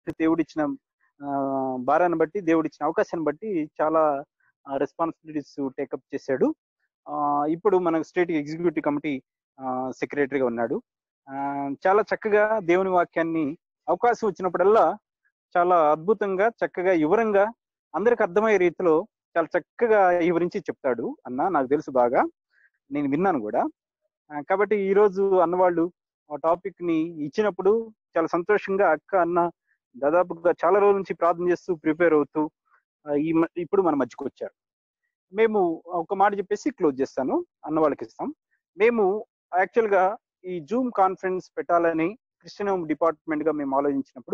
దేవుడిచ్చిన ఆ, భారాన్ని బట్టి దేవుడిచ్చిన అవకాశాన్ని బట్టి చాలా రెస్పాన్సిబిలిటీస్ టేకప్ చేశాడు ఆ, ఇప్పుడు మన స్టేట్ ఎగ్జిక్యూటివ్ కమిటీ సెక్రటరీగా ఉన్నాడు ఆ, చాలా చక్కగా దేవుని వాక్యాన్ని అవకాశం వచ్చినప్పుడల్లా చాలా అద్భుతంగా చక్కగా వివరంగా అందరికి అర్థమయ్యే రీతిలో చాలా చక్కగా వివరించి చెప్తాడు అన్న నాకు తెలుసు బాగా నేను విన్నాను కూడా ఆ, కాబట్టి ఈ రోజు అన్నవాళ్ళు ఆ టాపిక్ ని ఇచ్చినప్పుడు చాలా సంతోషంగా అక్క అన్న దాదాపుగా చాలా రోజుల నుంచి ప్రార్థన చేస్తూ ప్రిపేర్ అవుతూ ఆ, ఈ మ- ఇప్పుడు మన మధ్యకు వచ్చారు మేము ఒక మాట చెప్పేసి క్లోజ్ చేస్తాను అన్న వాళ్ళకి ఇస్తాం మేము యాక్చువల్ గా ఈ జూమ్ కాన్ఫరెన్స్ పెట్టాలని క్రిస్టియన్ డిపార్ట్మెంట్ గా మేము ఆలోచించినప్పుడు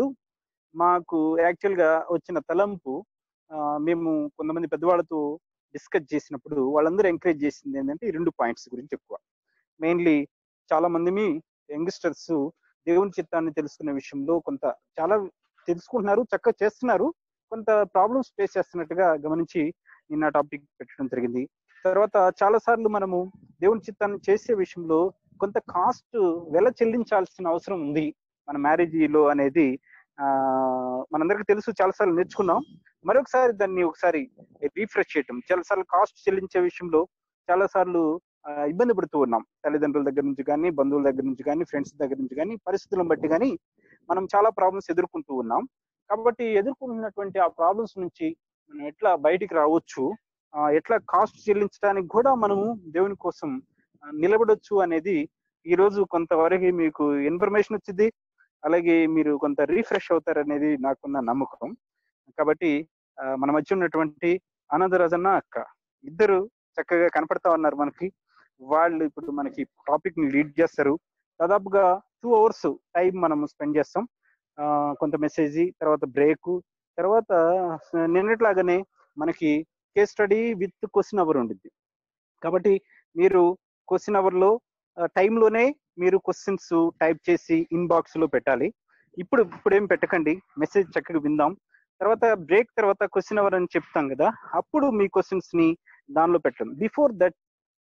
మాకు యాక్చువల్ గా వచ్చిన తలంపు ఆ, మేము కొంతమంది పెద్దవాళ్ళతో డిస్కస్ చేసినప్పుడు వాళ్ళందరూ ఎంకరేజ్ చేసింది ఏంటంటే ఈ రెండు పాయింట్స్ గురించి ఎక్కువ మెయిన్లీ చాలా మంది యంగ్స్టర్స్ దేవుని చిత్తాన్ని తెలుసుకునే విషయంలో కొంత చాలా తెలుసుకుంటున్నారు చక్కగా చేస్తున్నారు కొంత ప్రాబ్లమ్స్ ఫేస్ చేస్తున్నట్టుగా గమనించి నిన్న టాపిక్ పెట్టడం జరిగింది తర్వాత చాలా సార్లు మనము దేవుని చిత్తాన్ని చేసే విషయంలో కొంత కాస్ట్ వెల చెల్లించాల్సిన అవసరం ఉంది మన మ్యారేజీలో అనేది ఆ మనందరికీ తెలుసు చాలాసార్లు నేర్చుకున్నాం మరొకసారి దాన్ని ఒకసారి రీఫ్రెష్ చేయటం చాలాసార్లు కాస్ట్ చెల్లించే విషయంలో చాలా సార్లు ఇబ్బంది పడుతూ ఉన్నాం తల్లిదండ్రుల దగ్గర నుంచి కానీ బంధువుల దగ్గర నుంచి కానీ ఫ్రెండ్స్ దగ్గర నుంచి కానీ పరిస్థితులను బట్టి కానీ మనం చాలా ప్రాబ్లమ్స్ ఎదుర్కొంటూ ఉన్నాం కాబట్టి ఎదుర్కొంటున్నటువంటి ఆ ప్రాబ్లమ్స్ నుంచి మనం ఎట్లా బయటికి రావచ్చు ఆ, ఎట్లా కాస్ట్ చెల్లించడానికి కూడా మనము దేవుని కోసం ఆ, నిలబడొచ్చు అనేది ఈ రోజు కొంతవరకు మీకు ఇన్ఫర్మేషన్ వచ్చింది అలాగే మీరు కొంత రీఫ్రెష్ అవుతారు అనేది నాకున్న నమ్మకం కాబట్టి ఆ, మన మధ్య ఉన్నటువంటి ఆనందరాజన్న అక్క ఇద్దరు చక్కగా కనపడతా ఉన్నారు మనకి వాళ్ళు ఇప్పుడు మనకి టాపిక్ ని లీడ్ చేస్తారు దాదాపుగా టూ అవర్స్ టైం మనం స్పెండ్ చేస్తాం ఆ, కొంత మెసేజ్ తర్వాత బ్రేక్ తర్వాత నిన్నట్లాగానే మనకి case study with question hour ఉండిద్ది కాబట్టి మీరు క్వశ్చన్ అవర్ లో టైంలోనే మీరు క్వశ్చన్స్ టైప్ చేసి ఇన్బాక్స్ లో పెట్టాలి ఇప్పుడు ఇప్పుడు ఏం పెట్టకండి మెసేజ్ చక్కగా విందాం తర్వాత బ్రేక్ తర్వాత క్వశ్చన్ అవర్ అని చెప్తాం కదా అప్పుడు మీ క్వశ్చన్స్ ని దానిలో పెట్టండి బిఫోర్ దట్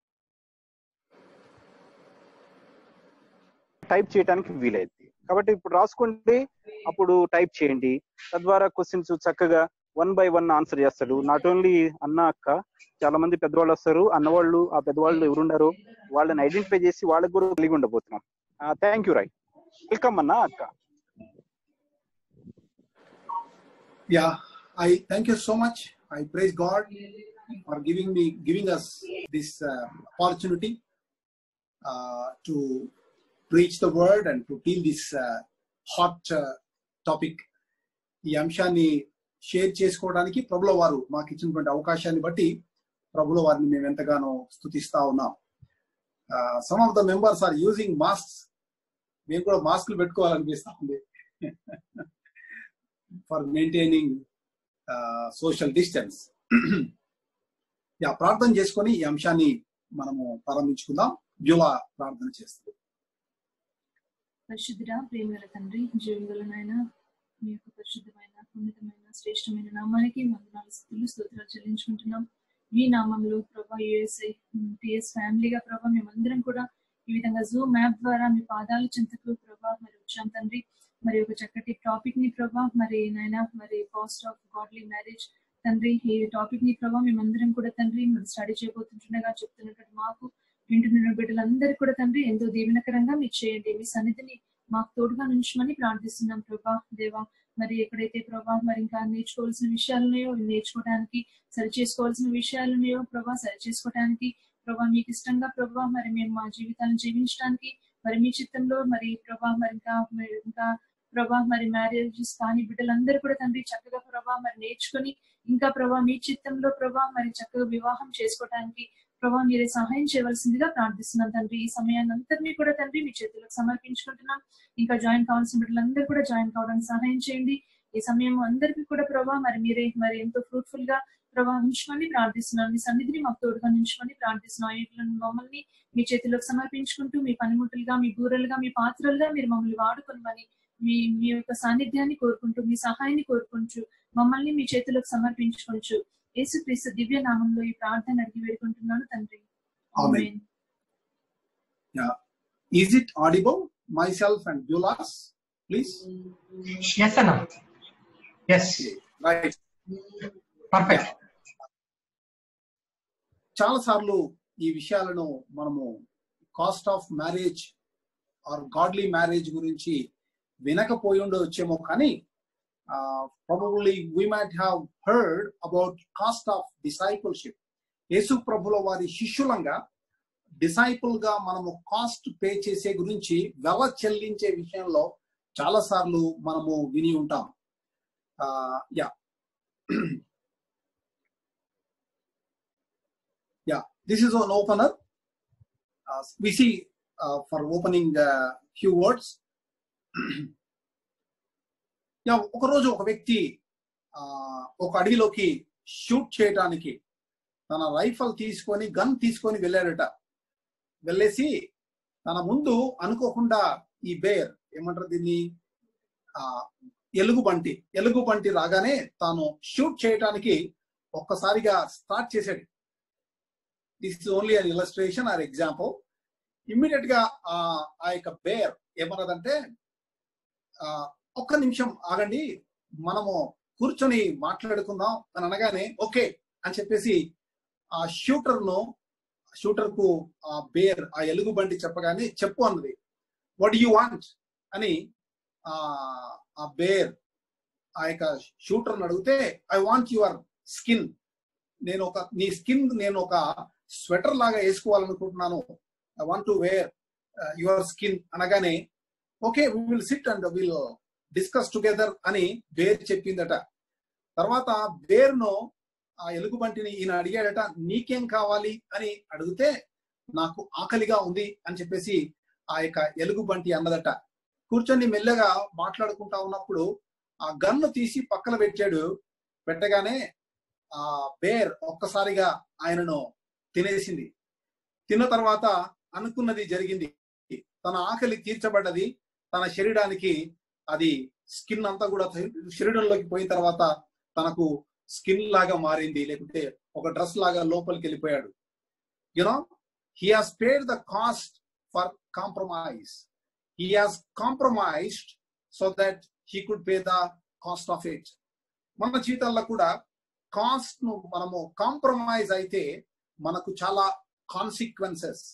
టైప్ చేయడానికి వీలైంది కాబట్టి ఇప్పుడు రాసుకోండి అప్పుడు టైప్ చేయండి తద్వారా క్వశ్చన్స్ చక్కగా వన్ బై వన్ ఆన్సర్ చేస్తాడు నాట్ ఓన్లీ అన్న అక్క చాలా మంది పెద్దవాళ్ళు వస్తారు అన్నవాళ్ళు ఆ పెద్దవాళ్ళు ఎవరున్నారో వాళ్ళని ఐడెంటిఫై చేసి వాళ్ళకి కూడా కలిగి ఉండబోతున్నాం థ్యాంక్ యూ రై వెల్కమ్ అన్న అక్క Yeah, I thank you so much. I praise God for giving me giving us this uh, opportunity uh, to preach the word and to deal this uh, hot uh, topic. ఈ అంశాన్ని share చేసుకోవడానికి ప్రభుల వారు మాకు ఇచ్చినటువంటి అవకాశాన్ని బట్టి ప్రభుల వారిని మేము ఎంతగానో స్థుతిస్తా ఉన్నాం some of the members are using mask మేము కూడా మాస్కులు పెట్టుకోవాలనిపిస్తా ఉంది for maintaining social distance yeah ప్రార్థన చేసుకొని ఈ అంశాన్ని మనము ప్రారంభించుకుందాం బ్యూలా ప్రార్థన చేస్తుంది పరిశుద్ధుడా ప్రేమగల తండ్రి జీవగల నాయన మీ యొక్క పరిశుద్ధమైన ఉన్నతమైన శ్రేష్టమైన నామానికి వందనాలు స్థుతులు స్తోత్రాలు చెల్లించుకుంటున్నాం మీ నామంలో ప్రభా యుఎస్ఐ టిఎస్ ఫ్యామిలీగా ప్రభా మేమందరం కూడా ఈ విధంగా జూమ్ యాప్ ద్వారా మీ పాదాల చింతకు ప్రభా మరి వచ్చాం తండ్రి మరి ఒక చక్కటి టాపిక్ ని ప్రభా మరి నాయన మరి కాస్ట్ ఆఫ్ గాడ్లీ మ్యారేజ్ తండ్రి ఈ టాపిక్ ని ప్రభా మేమందరం కూడా తండ్రి మరి స్టడీ చేయబోతుంటుండగా చెప్తున్నటువంటి మాకు వింటున్న బిడ్డలందరూ కూడా తండ్రి ఎంతో దీవెనకరంగా మీరు చేయండి మీ సన్నిధిని మాకు తోడుగా నుంచమని ప్రార్థిస్తున్నాం ప్రభా దేవా మరి ఎక్కడైతే ప్రభా మరి ఇంకా నేర్చుకోవాల్సిన విషయాలు ఉన్నాయో అవి నేర్చుకోవడానికి సరి చేసుకోవాల్సిన విషయాలు ఉన్నాయో ప్రభా సరి చేసుకోవడానికి ప్రభా మీకు ఇష్టంగా ప్రభా మరి మేము మా జీవితాలను జీవించడానికి మరి మీ చిత్తంలో మరి ప్రభా మరి ఇంకా మరి ఇంకా ప్రభా మరి మ్యారేజెస్ కానీ బిడ్డలందరూ కూడా తండ్రి చక్కగా ప్రభా మరి నేర్చుకొని ఇంకా ప్రభా మీ చిత్తంలో ప్రభా మరి చక్కగా వివాహం చేసుకోవడానికి ప్రభా మీరే సహాయం చేయవలసిందిగా ప్రార్థిస్తున్నాం తండ్రి ఈ సమయాన్ని అంతటినీ కూడా తండ్రి మీ చేతులకు సమర్పించుకుంటున్నాం ఇంకా జాయిన్ కావాల్సిన బిడ్డలందరూ కూడా జాయిన్ కావడానికి సహాయం చేయండి ఈ సమయం అందరికీ కూడా ప్రభా మరి మీరే మరి ఎంతో ఫ్రూట్ఫుల్ గా ప్రభా ఉంచమని ప్రార్థిస్తున్నాం మీ సన్నిధిని మాకు తోడుగా ఉంచమని ప్రార్థిస్తున్నాం వీటిని మమ్మల్ని మీ చేతిలోకి సమర్పించుకుంటూ మీ పనిముట్టులుగా మీ బూరలుగా మీ పాత్రలుగా మీరు మమ్మల్ని వాడుకొనమని మీ మీ యొక్క సాన్నిధ్యాన్ని కోరుకుంటూ మీ సహాయాన్ని కోరుకుంటూ మమ్మల్ని మీ చేతిలోకి సమర్పించుకోవచ్చు యేసుక్రీస్తు దివ్య నామంలో ఈ ప్రార్థన అడిగి వేడుకుంటున్నాను తండ్రి Amen. ఆమేన్. Is it audible myself and Beulah's please yes అన్న ఎస్ రైట్ పర్ఫెక్ట్ చాలా సార్లు ఈ విషయాలను మనము cost of marriage or godly marriage గురించి వినకపోయి ఉండవచ్చేమో కానీ probably we might have heard about cost of discipleship Yesu ప్రభుల వారి శిష్యులంగా డిసైపుల్ గా మనము కాస్ట్ పే చేసే గురించి వెల చెల్లించే విషయంలో చాలా సార్లు మనము విని ఉంటాం yeah yeah this is an opener uh, we see uh, for opening uh, few words yeah ఒక రోజు ఒక వ్యక్తి ఆ, ఒక అడవిలోకి షూట్ చేయడానికి తన రైఫల్ తీసుకొని గన్ తీసుకొని వెళ్ళాడట వెళ్ళేసి తన ముందు అనుకోకుండా ఈ బేర్ ఏమంటారు దీన్ని ఆ ఎలుగుబంటి ఎలుగుబంటి రాగానే తాను షూట్ చేయడానికి ఒక్కసారిగా స్టార్ట్ చేశాడు this is only an illustration or example immediate గా ఆ ఆ యొక్క బేర్ ఏమన్నదంటే ఆ, ఒక్క నిమిషం ఆగండి మనము కూర్చొని మాట్లాడుకుందాం అని అనగానే ఓకే అని చెప్పేసి ఆ షూటర్ ను షూటర్ కు ఆ బేర్ ఆ ఎలుగు బండి చెప్పగానే చెప్పు అన్నది వాట్ యు వాంట్ అని ఆ ఆ బేర్ ఆ యొక్క షూటర్ అడిగితే ఐ వాంట్ యువర్ స్కిన్ నేను ఒక నీ స్కిన్ నేను ఒక స్వెటర్ లాగా వేసుకోవాలనుకుంటున్నాను I want to wear your skin అనగానే okay we will sit and will discuss together అని బేర్ చెప్పిందట తర్వాత బేర్ ను ఆ ఎలుగుబంటిని ఈయన అడిగాడట నీకేం కావాలి అని అడిగితే నాకు ఆకలిగా ఉంది అని చెప్పేసి ఆ యొక్క ఎలుగుబంటి అన్నదట కూర్చొని మెల్లగా మాట్లాడుకుంటా ఉన్నప్పుడు ఆ గన్ను తీసి పక్కన పెట్టాడు పెట్టగానే ఆ బేర్ ఒక్కసారిగా ఆయనను తినేసింది తిన్న తర్వాత అనుకున్నది జరిగింది తన ఆకలి తీర్చబడ్డది తన శరీరానికి అది స్కిన్ అంతా కూడా శరీరంలోకి పోయిన తర్వాత తనకు స్కిన్ లాగా మారింది లేకుంటే ఒక డ్రెస్ లాగా లోపలికి వెళ్ళిపోయాడు you know he has paid the cost for compromise he has compromised so that he could pay the cost of it మన జీవితాల్లో కూడా కాస్ట్ ను మనము కాంప్రమైజ్ అయితే మనకు చాలా కాన్సిక్వెన్సెస్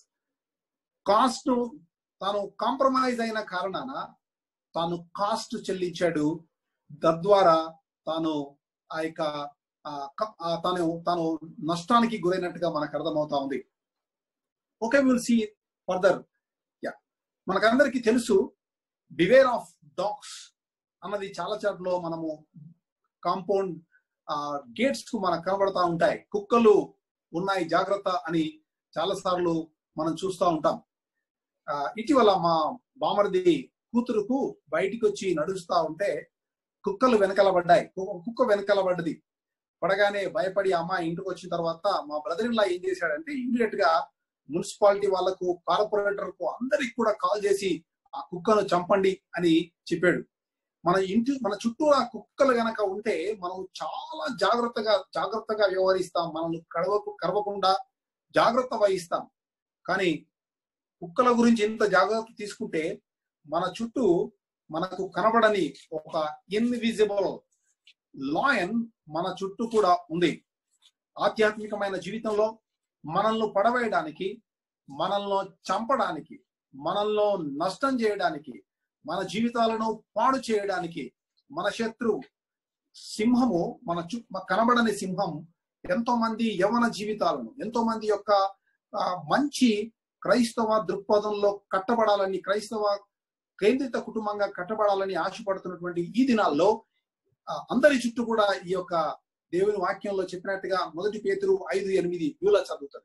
కాస్ట్ ను తాను కాంప్రమైజ్ అయిన కారణాన తాను కాస్ట్ చెల్లించాడు తద్వారా తాను ఆ యొక్క ఆ, క- ఆ, తాను తాను నష్టానికి గురైనట్టుగా మనకు అర్థమవుతా ఉంది okay will see further yeah మనకందరికీ తెలుసు బివేర్ ఆఫ్ డాగ్స్ అన్నది చాలా చోట్ల మనము కాంపౌండ్ గేట్స్ కు మనకు కనబడతా ఉంటాయి కుక్కలు ఉన్నాయి జాగ్రత్త అని చాలా సార్లు మనం చూస్తూ ఉంటాం ఆ, ఇటీవల మా బామర్ది కూతురుకు బయటికి వచ్చి నడుస్తా ఉంటే కుక్కలు వెనకలబడ్డాయి కు- కుక్క వెనకలబడ్డది పడగానే భయపడి అమ్మ ఇంటికి వచ్చిన తర్వాత మా బ్రదర్ ఇన్ లా ఏం చేశాడంటే ఇమీడియట్ గా మున్సిపాలిటీ వాళ్ళకు కార్పొరేటర్ కు అందరికి కూడా కాల్ చేసి ఆ కుక్కను చంపండి అని చెప్పాడు మన ఇంటి మన చుట్టూ ఆ కుక్కలు గనక ఉంటే మనం చాలా జాగ్రత్తగా జాగ్రత్తగా వ్యవహరిస్తాం మనల్ని కడవకు కరవకుండా జాగ్రత్త వహిస్తాం కానీ కుక్కల గురించి ఎంత జాగ్రత్త తీసుకుంటే మన చుట్టూ మనకు కనబడని ఒక ఇన్విజిబుల్ లాయన్ మన చుట్టూ కూడా ఉంది ఆధ్యాత్మికమైన జీవితంలో మనల్ని పడవేయడానికి మనల్ని చంపడానికి మనల్ని నష్టం చేయడానికి మన జీవితాలను పాడు చేయడానికి మన శత్రువు సింహము మన చు మ- కనబడని సింహం ఎంతో మంది యవన జీవితాలను ఎంతో మంది యొక్క ఆ, మంచి క్రైస్తవ దృక్పథంలో కట్టబడాలని క్రైస్తవ కేంద్రిత కుటుంబంగా కట్టబడాలని ఆశపడుతున్నటువంటి ఈ దినాల్లో ఆ, అందరి చుట్టూ కూడా ఈ యొక్క దేవుని వాక్యంలో చెప్పినట్టుగా మొదటి పేతురు ఐదు ఎనిమిది వ్యూల చదువుతుంది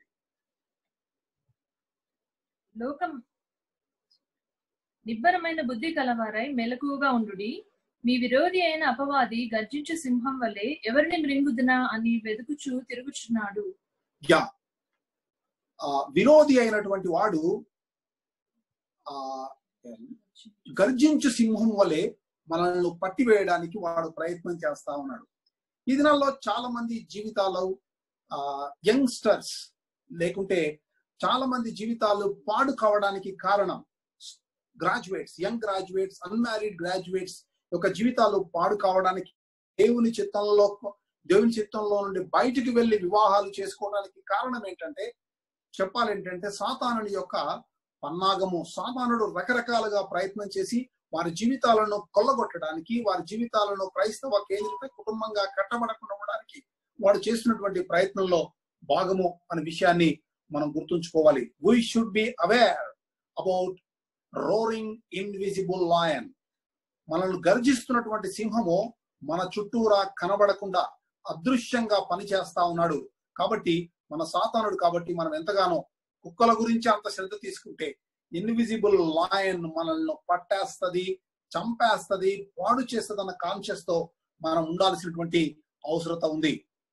లోకం నిబ్బరమైన బుద్ధి కలవారై మెలకువగా ఉండుడి మీ విరోధి అయిన అపవాది గర్జించు సింహం వలె ఎవరిని మృంగుదునా అని వెతుకుచూ తిరుగుచున్నాడు యా ఆ, విరోధి అయినటువంటి వాడు ఆ గర్జించు సింహం వలె మనల్ని పట్టివేయడానికి వాడు ప్రయత్నం చేస్తా ఉన్నాడు ఈ దినాల్లో చాలా మంది జీవితాలు ఆ యంగ్స్టర్స్ లేకుంటే చాలా మంది జీవితాలు పాడు కావడానికి కారణం graduates young graduates unmarried graduates యొక్క జీవితాలు పాడు కావడానికి దేవుని చిత్తంలో దేవుని చిత్తంలో నుండి బయటికి వెళ్లి వివాహాలు చేసుకోవడానికి కారణం ఏంటంటే చెప్పాలేంటంటే సాతానుని యొక్క పన్నాగము సాతానుడు రకరకాలుగా ప్రయత్నం చేసి వారి జీవితాలను కొల్లగొట్టడానికి వారి జీవితాలను క్రైస్తవ కేంద్రిత కుటుంబంగా కట్టబడకుండా ఉండడానికి వాడు చేస్తున్నటువంటి ప్రయత్నంలో భాగము అనే విషయాన్ని మనం గుర్తుంచుకోవాలి we should be aware about roaring invisible lion మనల్ని గర్జిస్తున్నటువంటి సింహము మన చుట్టూరా కనబడకుండా అదృశ్యంగా పనిచేస్తా ఉన్నాడు కాబట్టి మన సాతానుడు కాబట్టి మనం ఎంతగానో కుక్కల గురించి అంత శ్రద్ధ తీసుకుంటే ఇన్విజిబుల్ లాయన్ మనల్ని పట్టేస్తది చంపేస్తది పాడు చేస్తుంది అన్న కాన్షియస్ తో మనం ఉండాల్సినటువంటి అవసరత ఉంది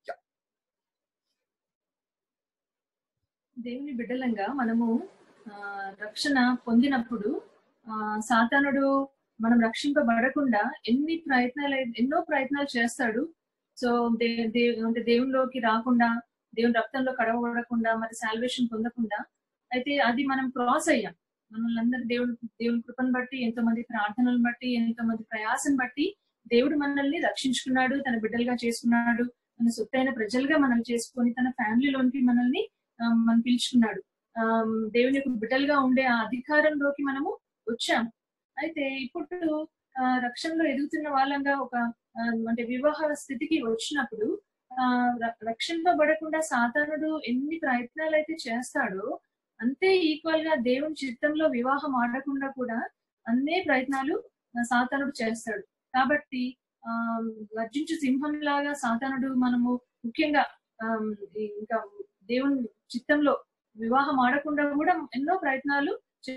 దేవుని బిడ్డలంగా మనము ఆ, రక్షణ పొందినప్పుడు ఆ, సాతానుడు మనం రక్షింపబడకుండా ఎన్ని ప్రయత్నాలు అయి- ఎన్నో ప్రయత్నాలు చేస్తాడు సో దే దే- అంటే దేవునిలోకి రాకుండా దేవుని రక్తంలో కడవబడకుండా మరి సాల్వేషన్ పొందకుండా అయితే అది మనం క్రాస్ అయ్యాం మనల్ని అందరూ దేవుని దేవుని కృపను బట్టి ఎంతో మంది ప్రార్థనలను బట్టి ఎంతో మంది ప్రయాసం బట్టి దేవుడు మనల్ని రక్షించుకున్నాడు తన బిడ్డలుగా చేసుకున్నాడు తన సొత్తైన ప్రజలుగా మనల్ని చేసుకొని తన ఫ్యామిలీలోనికి మనల్ని ఆ, మనం పిలుచుకున్నాడు ఆ, దేవుని యొక్క బిడ్డలుగా ఉండే ఆ అధికారంలోకి మనము వచ్చాము అయితే ఇప్పుడు ఆ, రక్షణలో ఎదుగుతున్న వాళ్ళంగా ఒక ఆ, అంటే వివాహ స్థితికి వచ్చినప్పుడు ఆ ర- రక్షింపబడకుండా సాతానుడు ఎన్ని ప్రయత్నాలు అయితే చేస్తాడో అంతే ఈక్వల్ గా దేవుని చిత్తంలో వివాహం ఆడకుండా కూడా అన్నే ప్రయత్నాలు ఆ, సాతానుడు చేస్తాడు కాబట్టి ఆ గర్జించు సింహం లాగా సాతానుడు మనము ముఖ్యంగా ఆ, ఇంకా దేవుని చిత్తంలో వివాహం ఆడకుండా కూడా ఎన్నో ప్రయత్నాలు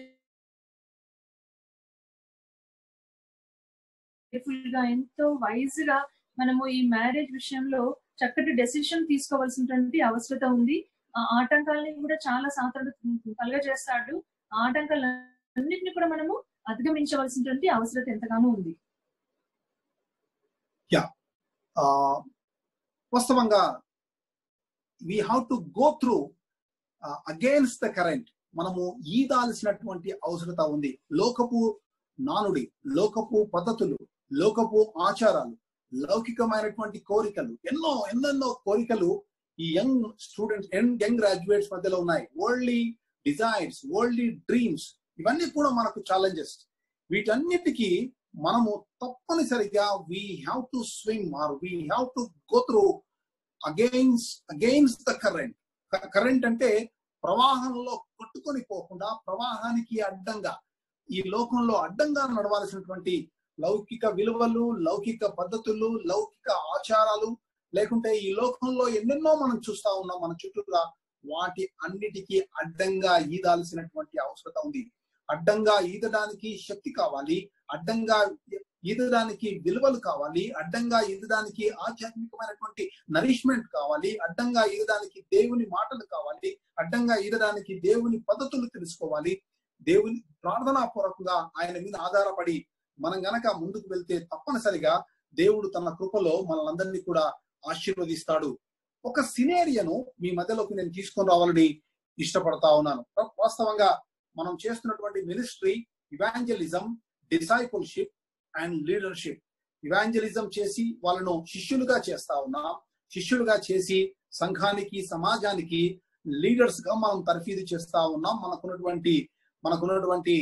కేర్ఫుల్ గా ఎంతో వైజ్ గా మనము ఈ మ్యారేజ్ విషయంలో చక్కటి డెసిషన్ తీసుకోవాల్సినటువంటి అవసరత ఉంది ఆ ఆటంకాలని కూడా చాలా సాతాడు కలగజేస్తాడు ఆ ఆటంకాలన్నింటినీ కూడా మనము అధిగమించవలసినటువంటి అవసరత ఎంతగానో ఉంది ఆ వాస్తవంగా we have to go through against the current మనము ఈదాల్సినటువంటి అవసరత ఉంది లోకపు నానుడి లోకపు పద్ధతులు లోకపు ఆచారాలు లౌకికమైనటువంటి కోరికలు ఎన్నో ఎన్నెన్నో కోరికలు ఈ young students young young graduates మధ్యలో ఉన్నాయి వరల్డ్లీ డిజైర్స్ వరల్డ్లీ డ్రీమ్స్ ఇవన్నీ కూడా మనకు ఛాలెంజెస్ వీటన్నిటికీ మనము తప్పనిసరిగా we have to swim or we have to go through against against the current current అంటే ప్రవాహంలో కొట్టుకొని పోకుండా ప్రవాహానికి అడ్డంగా ఈ లోకంలో అడ్డంగా నడవాల్సినటువంటి లౌకిక విలువలు లౌకిక పద్ధతులు లౌకిక ఆచారాలు లేకుంటే ఈ లోకంలో ఎన్నెన్నో మనం చూస్తా ఉన్నాం మన చుట్టూరా వాటి అన్నిటికీ అడ్డంగా ఈదాల్సినటువంటి అవసరత ఉంది అడ్డంగా ఈదడానికి శక్తి కావాలి అడ్డంగా ఈదడానికి విలువలు కావాలి అడ్డంగా ఈదడానికి ఆధ్యాత్మికమైనటువంటి నరిష్మెంట్ కావాలి అడ్డంగా ఈదడానికి దేవుని మాటలు కావాలి అడ్డంగా ఈదడానికి దేవుని పద్ధతులు తెలుసుకోవాలి దేవుని ప్రార్థనా పూర్వకంగా ఆయన మీద ఆధారపడి మనం గనక ముందుకు వెళ్తే తప్పనిసరిగా దేవుడు తన కృపలో మనల్ని కూడా ఆశీర్వదిస్తాడు ఒక సినేరియను మీ మధ్యలోకి నేను తీసుకొని రావాలని ఇష్టపడతా ఉన్నాను వాస్తవంగా మనం చేస్తున్నటువంటి ministry evangelism discipleship and leadership evangelism చేసి వాళ్ళను శిష్యులుగా చేస్తా ఉన్నాం శిష్యులుగా చేసి సంఘానికి సమాజానికి లీడర్స్ గా మనం తర్ఫీదు చేస్తా ఉన్నాం మనకున్నటువంటి మనకున్నటువంటి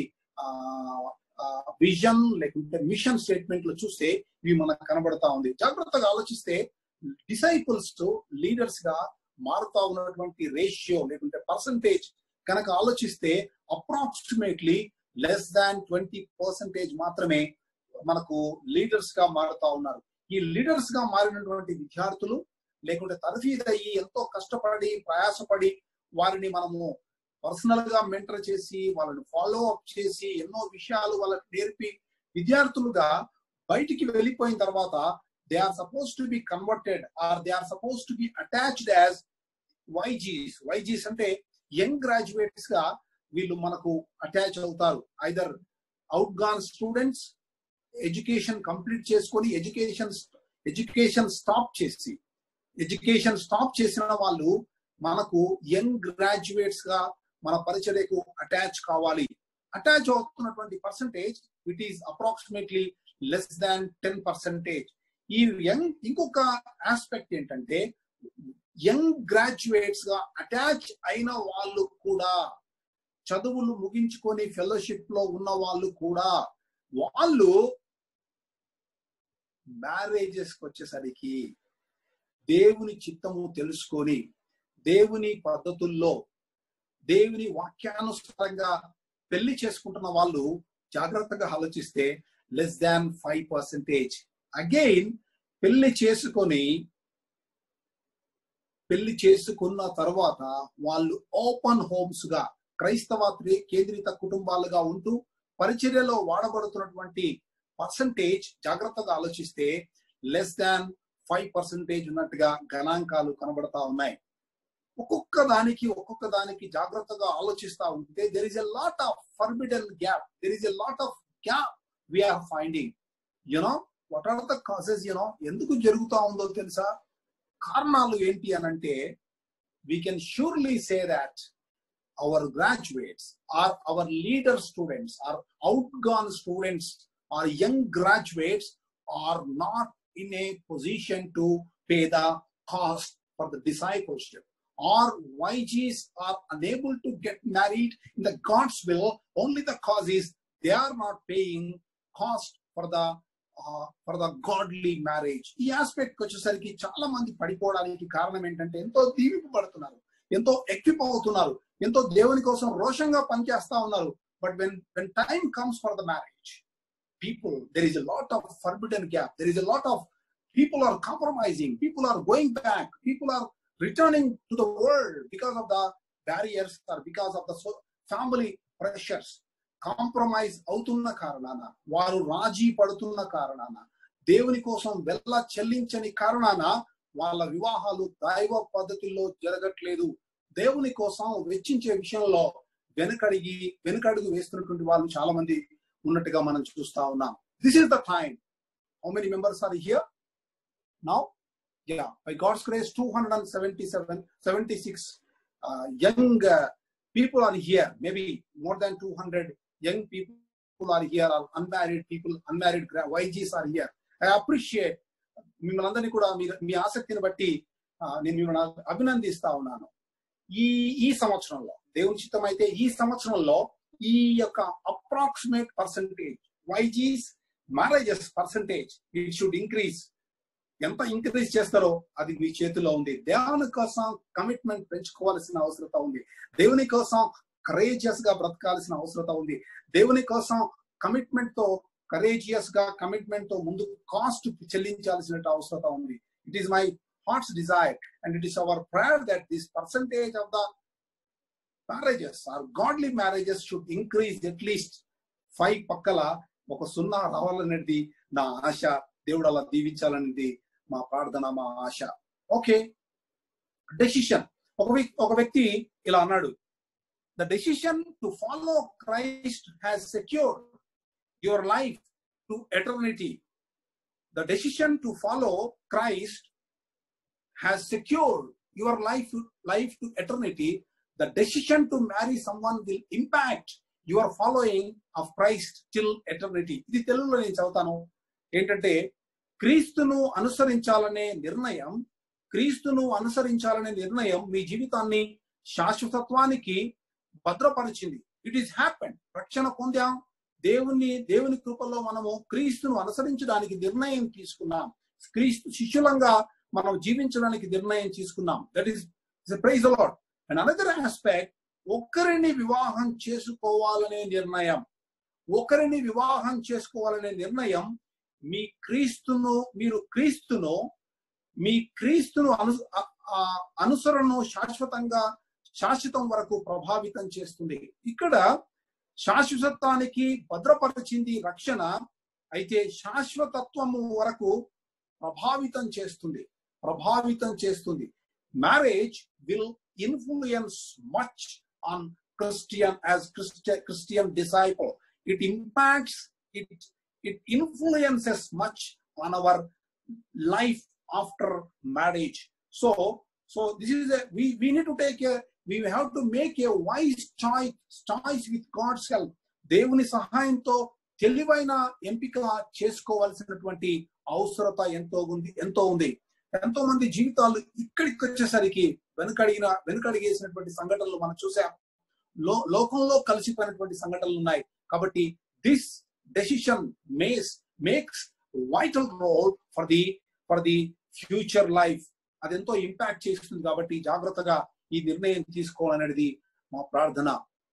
ఆ విజన్ లేకుంటే మిషన్ స్టేట్మెంట్ లో చూస్తే ఇవి మనకు కనబడతా ఉంది జాగ్రత్తగా ఆలోచిస్తే డిసైపుల్స్ టు లీడర్స్ గా మారుతా ఉన్నటువంటి రేషియో లేకుంటే పర్సంటేజ్ కనుక ఆలోచిస్తే approximately less than twenty percentage మాత్రమే మనకు లీడర్స్ గా మారుతా ఉన్నారు ఈ లీడర్స్ గా మారినటువంటి విద్యార్థులు లేకుంటే తరఫీదు అయ్యి ఎంతో కష్టపడి ప్రయాసపడి వారిని మనము పర్సనల్ గా మెంటర్ చేసి వాళ్ళని ఫాలో అప్ చేసి ఎన్నో విషయాలు వాళ్ళకి నేర్పి విద్యార్థులుగా బయటికి వెళ్ళిపోయిన తర్వాత they are supposed to be converted or they are supposed to be attached as YGs YGs అంటే యంగ్ గ్రాడ్యుయేట్స్ గా వీళ్ళు మనకు అటాచ్ అవుతారు either out gone students education complete చేసుకొని ఎడ్యుకేషన్ ఎడ్యుకేషన్ స్టాప్ చేసి ఎడ్యుకేషన్ స్టాప్ చేసిన వాళ్ళు మనకు యంగ్ గ్రాడ్యుయేట్స్ గా మన పరిచర్యకు అటాచ్ కావాలి అటాచ్ అవుతున్నటువంటి percentage it is approximately less than ten percentage ఈ యంగ్ ఇంకొక ఆస్పెక్ట్ ఏంటంటే యంగ్ గ్రాడ్యుయేట్స్ గా అటాచ్ అయిన వాళ్ళు కూడా చదువులు ముగించుకొని ఫెలోషిప్ లో ఉన్న వాళ్ళు కూడా వాళ్ళు మ్యారేజెస్ వచ్చేసరికి దేవుని చిత్తము తెలుసుకొని దేవుని పద్ధతుల్లో దేవుని వాక్యానుసారంగా పెళ్లి చేసుకుంటున్న వాళ్ళు జాగ్రత్తగా ఆలోచిస్తే less than five percentage again పెళ్లి చేసుకొని పెళ్లి చేసుకున్న తర్వాత వాళ్ళు ఓపెన్ హోమ్స్ గా క్రైస్తవ కేంద్రిత కుటుంబాలుగా ఉంటూ పరిచర్యలో వాడబడుతున్నటువంటి పర్సంటేజ్ జాగ్రత్తగా ఆలోచిస్తే లెస్ దాన్ ఫైవ్ పర్సెంటేజ్ ఉన్నట్టుగా గణాంకాలు కనబడతా ఉన్నాయి ఒక్కొక్క దానికి ఒక్కొక్క దానికి జాగ్రత్తగా ఆలోచిస్తా ఉంటే there is a lot of forbidden gap there is a lot of gap we are finding you know what are the causes you know ఎందుకు జరుగుతా ఉందో తెలుసా కారణాలు ఏంటి అని అంటే we can surely say that our graduates or our leader students or out gone students or young graduates are not in a position to pay the cost for the discipleship or YGs are unable to get married in the God's will, only the cause is they are not paying cost for the uh, for the godly marriage. ఈ aspect వచ్చేసరికి చాలా మంది పడిపోవడానికి కారణం ఏంటంటే ఎంతో దీవింపబడుతున్నారు ఎంతో equip అవుతున్నారు ఎంతో దేవుని కోసం రోషంగా పనిచేస్తా ఉన్నారు but when when time comes for the marriage people there is a lot of forbidden gap there is a lot of people are compromising people are going back people are returning to the world because of the barriers or because of the so- family pressures compromise అవుతున్న కారణాన వారు రాజీ పడుతున్న కారణాన దేవుని కోసం వెళ్ళ చెల్లించని కారణాన వాళ్ళ వివాహాలు దైవ పద్ధతుల్లో జరగట్లేదు దేవుని కోసం వెచ్చించే విషయంలో వెనుకడిగి వెనుకడుగు వేస్తున్నటువంటి వాళ్ళు చాలా మంది ఉన్నట్టుగా మనం చూస్తా ఉన్నాం this is the time how many members are here now yeah by god's grace 277 76 uh, young uh, people are here maybe more than 200 young people are here or unmarried people unmarried gra- yg's are here i appreciate మిమ్మల్ని అందరినీ కూడా మీ మీ ఆసక్తిని బట్టి ఆ, నేను మిమ్మల్ని అభినందిస్తా ఉన్నాను ఈ ఈ సంవత్సరంలో దేవుని చిత్తం అయితే ఈ సంవత్సరంలో ఈ యొక్క approximate percentage YGs marriages percentage it should increase ఎంత ఇంక్రీజ్ చేస్తారో అది మీ చేతిలో ఉంది దేవుని కోసం కమిట్మెంట్ పెంచుకోవాల్సిన అవసరత ఉంది దేవుని కోసం కరేజియస్ గా బ్రతకాల్సిన అవసరత ఉంది దేవుని కోసం కమిట్మెంట్ తో కరేజియస్ గా కమిట్మెంట్ తో ముందు కాస్ట్ చెల్లించాల్సిన అవసరత ఉంది it is my heart's desire and it is our prayer that this percentage of the marriages or godly marriages should increase at least five పక్కల ఒక సున్నా రావాలనేది నా ఆశ దేవుడు అలా దీవించాలనేది మా ప్రార్థన మా ఆశ ఓకే డెసిషన్ ఒక వ్యక్తి ఒక వ్యక్తి ఇలా అన్నాడు the decision to follow Christ has secure your life to eternity the decision to follow Christ has secured your life life to eternity the decision to marry someone will impact your following of Christ till eternity ఇది తెలుగులో నేను చదువుతాను ఏంటంటే క్రీస్తును అనుసరించాలనే నిర్ణయం క్రీస్తును అనుసరించాలనే నిర్ణయం మీ జీవితాన్ని శాశ్వతత్వానికి భద్రపరిచింది ఇట్ ఈస్ హ్యాపెన్ రక్షణ పొందాం దేవుని దేవుని కృపలో మనము క్రీస్తును అనుసరించడానికి నిర్ణయం తీసుకున్నాం క్రీస్తు శిష్యులంగా మనం జీవించడానికి నిర్ణయం తీసుకున్నాం that is prize a lot and another aspect ఒకరిని వివాహం చేసుకోవాలనే నిర్ణయం ఒకరిని వివాహం చేసుకోవాలనే నిర్ణయం మీ క్రీస్తును మీరు క్రీస్తును మీ క్రీస్తును అను ఆ- ఆ అనుసరణను శాశ్వతంగా శాశ్వతం వరకు ప్రభావితం చేస్తుంది ఇక్కడ శాశ్వతత్వానికి భద్రపరిచింది రక్షణ అయితే శాశ్వతత్వము వరకు ప్రభావితం చేస్తుంది ప్రభావితం చేస్తుంది marriage will influence much on Christian as Christian disciple it impacts it it influences much on our life after marriage so so this is a we we need to take a we have to make a wise choice choice with god's help దేవుని సహాయంతో తెలివైన ఎంపిక చేసుకోవాల్సినటువంటి అవసరత ఎంతో ఉంది ఎంతో ఉంది ఎంతో మంది జీవితాలు ఇక్కడికి వచ్చేసరికి వెనుకడిగిన వెనుకడిగేసినటువంటి సంఘటనలు మనం చూసాం లో లోకంలో కలిసిపోయినటువంటి సంఘటనలు ఉన్నాయి కాబట్టి this decision mays makes vital role for the for the future life అది ఎంతో ఇంపాక్ట్ చేస్తుంది కాబట్టి జాగ్రత్తగా ఈ నిర్ణయం తీసుకోవాలనేది మా ప్రార్థన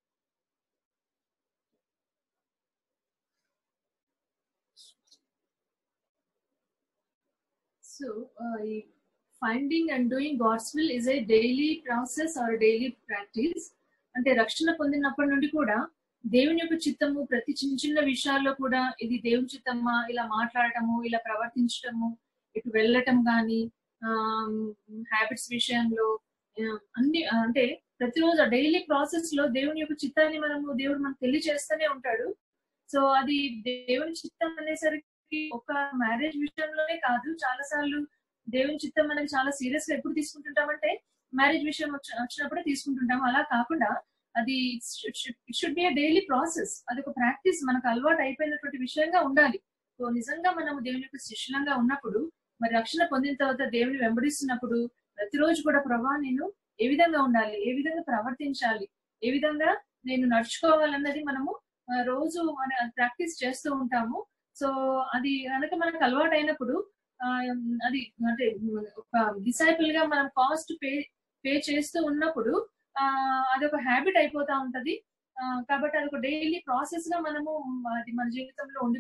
సో ఈ finding and doing God's will is a daily process or daily practice అంటే రక్షణ పొందినప్పటి నుండి కూడా దేవుని యొక్క చిత్తము ప్రతి చిన్న చిన్న విషయాల్లో కూడా ఇది దేవుని చిత్తమ్మా ఇలా మాట్లాడటము ఇలా ప్రవర్తించటము ఇటు వెళ్ళటం కానీ హ్యాబిట్స్ విషయంలో ఆ, అన్ని అంటే ప్రతిరోజు డైలీ ప్రాసెస్ లో దేవుని యొక్క చిత్తాన్ని మనము దేవుడు మనకు తెలియజేస్తూనే ఉంటాడు సో అది దేవుని చిత్తం అనేసరికి ఒక మ్యారేజ్ విషయంలోనే కాదు చాలా సార్లు దేవుని చిత్తం మనకి చాలా సీరియస్ గా ఎప్పుడు తీసుకుంటుంటామంటే మ్యారేజ్ విషయం వచ్చి- వచ్చినప్పుడే తీసుకుంటుంటాం అలా కాకుండా అది it should be a daily process అది ఒక ప్రాక్టీస్ మనకు అలవాటు అయిపోయినటువంటి విషయంగా ఉండాలి సో నిజంగా మనం దేవుని యొక్క శిష్యులంగా ఉన్నప్పుడు మరి రక్షణ పొందిన తర్వాత దేవుని వెంబడిస్తున్నప్పుడు ప్రతిరోజు కూడా ప్రభా నేను ఏ విధంగా ఉండాలి ఏ విధంగా ప్రవర్తించాలి ఏ విధంగా నేను నడుచుకోవాలన్నది మనము ఆ, రోజు మన ప్రాక్టీస్ చేస్తూ ఉంటాము సో అది కనుక మనకు అలవాటు అయినప్పుడు ఆ, అది అంటే ఒక డిసైపుల్ గా మనం కాస్ట్ పే పే చేస్తూ ఉన్నప్పుడు ఆ అది ఒక హ్యాబిట్ అయిపోతా ఉంటది ఆ, కాబట్టి అది ఒక డైలీ ప్రాసెస్ గా మనము అది మన జీవితంలో ఉండి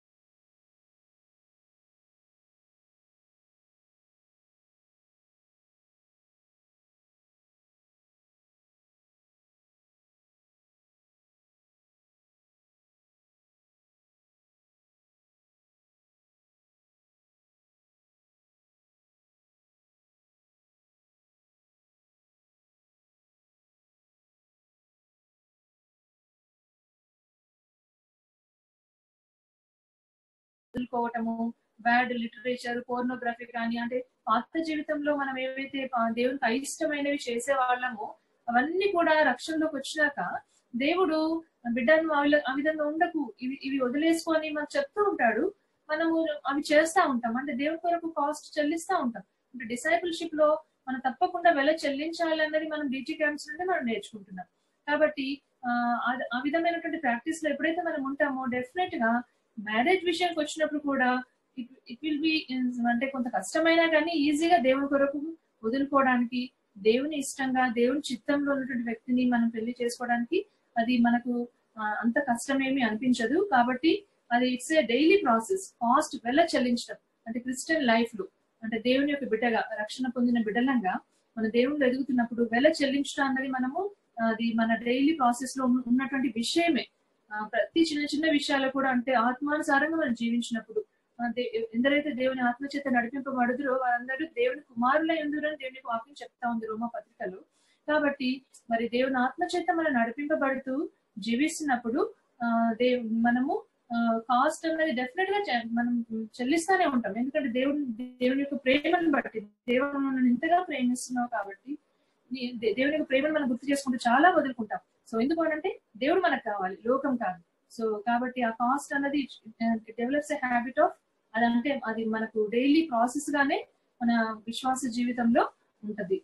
వదులుకోవటము బ్యాడ్ లిటరేచర్ పోర్నోగ్రఫీ కానీ అంటే పాత జీవితంలో మనం ఏవైతే ఆ దేవునికి అయిష్టమైనవి చేసే వాళ్ళమో అవన్నీ కూడా రక్షణలోకి వచ్చినాక దేవుడు బిడ్డను వాళ్ళ- ఆ విధంగా ఉండకు ఇవి ఇవి వదిలేసుకొని మనకు చెప్తూ ఉంటాడు మనము అవి చేస్తా ఉంటాం అంటే దేవుని కొరకు కాస్ట్ చెల్లిస్తా ఉంటాం అంటే డిసైపుల్షిప్ లో మనం తప్పకుండా వెల చెల్లించాలి అన్నది మనం డీటీ క్యాంప్స్ నుండి మనం నేర్చుకుంటున్నాం కాబట్టి ఆ, ఆ- ఆ విధమైనటువంటి ప్రాక్టీస్ లో ఎప్పుడైతే మనం ఉంటామో డెఫినెట్ గా మ్యారేజ్ విషయానికి వచ్చినప్పుడు కూడా ఇట్ విల్ బి అంటే కొంత కష్టమైనా కానీ ఈజీగా దేవుని కొరకు వదులుకోవడానికి దేవుని ఇష్టంగా దేవుని చిత్తంలో ఉన్నటువంటి వ్యక్తిని మనం పెళ్లి చేసుకోవడానికి అది మనకు ఆ, అంత కష్టమేమి అనిపించదు కాబట్టి అది it's a daily process cost వెల చెల్లించడం అంటే క్రిస్టియన్ లైఫ్ లో అంటే దేవుని యొక్క బిడ్డగా రక్షణ పొందిన బిడ్డలంగా మన దేవుళ్ళు ఎదుగుతున్నప్పుడు వెల చెల్లించడం అన్నది మనము అది మన డైలీ ప్రాసెస్ లో ఉన్న- ఉన్నటువంటి విషయమే ఆ, ప్రతి చిన్న చిన్న విషయాలు కూడా అంటే ఆత్మానుసారంగా మనం జీవించినప్పుడు ఆ, దే- ఎందరైతే దేవుని ఆత్మచేత నడిపింపబడుదురో వారందరూ దేవుని కుమారులై ఉందిరో అని దేవుని వాక్యం చెప్తా ఉంది రోమా పత్రికలో కాబట్టి మరి దేవుని ఆత్మచేత మనం నడిపింపబడుతూ జీవిస్తున్నప్పుడు ఆ, దేవ్ మనము కాస్ట్ అనేది డెఫినెట్ గా చె- మనం చెల్లిస్తానే ఉంటాం ఎందుకంటే దేవుని దేవుని యొక్క ప్రేమను బట్టి దేవుడు మనల్ని ఇంతగా ప్రేమిస్తున్నావు కాబట్టి నీ- దే- దేవుని యొక్క ప్రేమను మనం గుర్తు చేసుకుంటూ చాలా వదులుకుంటాం సో ఎందుకు అంటే దేవుడు మనకు కావాలి లోకం కాదు సో కాబట్టి ఆ కాస్ట్ అన్నది డెవలప్స్ ఎ హ్యాబిట్ ఆఫ్ అదంటే అది మనకు డైలీ ప్రాసెస్ గానే మన విశ్వాస జీవితంలో ఉంటది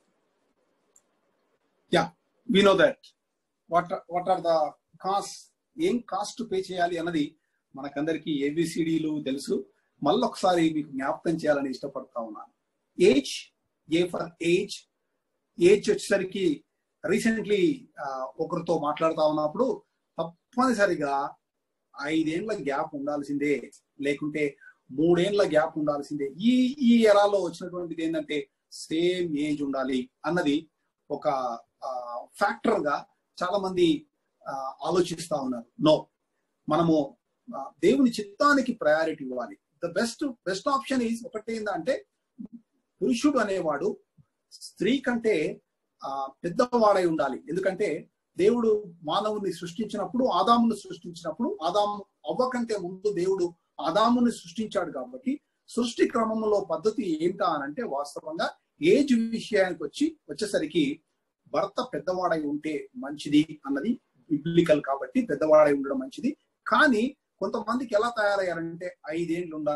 we know that what what are the cost ఏం కాస్ట్ పే చేయాలి అన్నది మనకందరికి ఏబిసిడీలు తెలుసు మళ్ళొకసారి మీకు జ్ఞాపకం చేయాలని ఇష్టపడతా ఉన్నాను age a for age age వచ్చేసరికి రీసెంట్లీ ఒకరితో మాట్లాడుతా ఉన్నప్పుడు తప్పనిసరిగా ఐదేళ్ల గ్యాప్ ఉండాల్సిందే లేకుంటే మూడేళ్ల గ్యాప్ ఉండాల్సిందే ఈ ఈ ఎరాలో వచ్చినటువంటిది ఏంటంటే సేమ్ ఏజ్ ఉండాలి అన్నది ఒక ఫ్యాక్టర్ గా చాలా మంది ఆ, ఆలోచిస్తా ఉన్నారు నో మనము ఆ, దేవుని చిత్తానికి ప్రయారిటీ ఇవ్వాలి the best best option is ఒకటి ఏంటంటే పురుషుడు అనేవాడు స్త్రీ కంటే ఆ, పెద్దవాడై ఉండాలి ఎందుకంటే దేవుడు మానవుని సృష్టించినప్పుడు ఆదామును సృష్టించినప్పుడు ఆదాము అవ్వ కంటే ముందు దేవుడు ఆదాముని సృష్టించాడు కాబట్టి సృష్టి క్రమంలో పద్ధతి ఏంటా అని అంటే వాస్తవంగా ఏజ్ విషయానికి వచ్చి వచ్చేసరికి భర్త పెద్దవాడై ఉంటే మంచిది అన్నది బిబ్లికల్ కాబట్టి పెద్దవాడై ఉండడం మంచిది కానీ కొంతమందికి ఎలా తయారయ్యారంటే ఐదేండ్లు ఉండాలి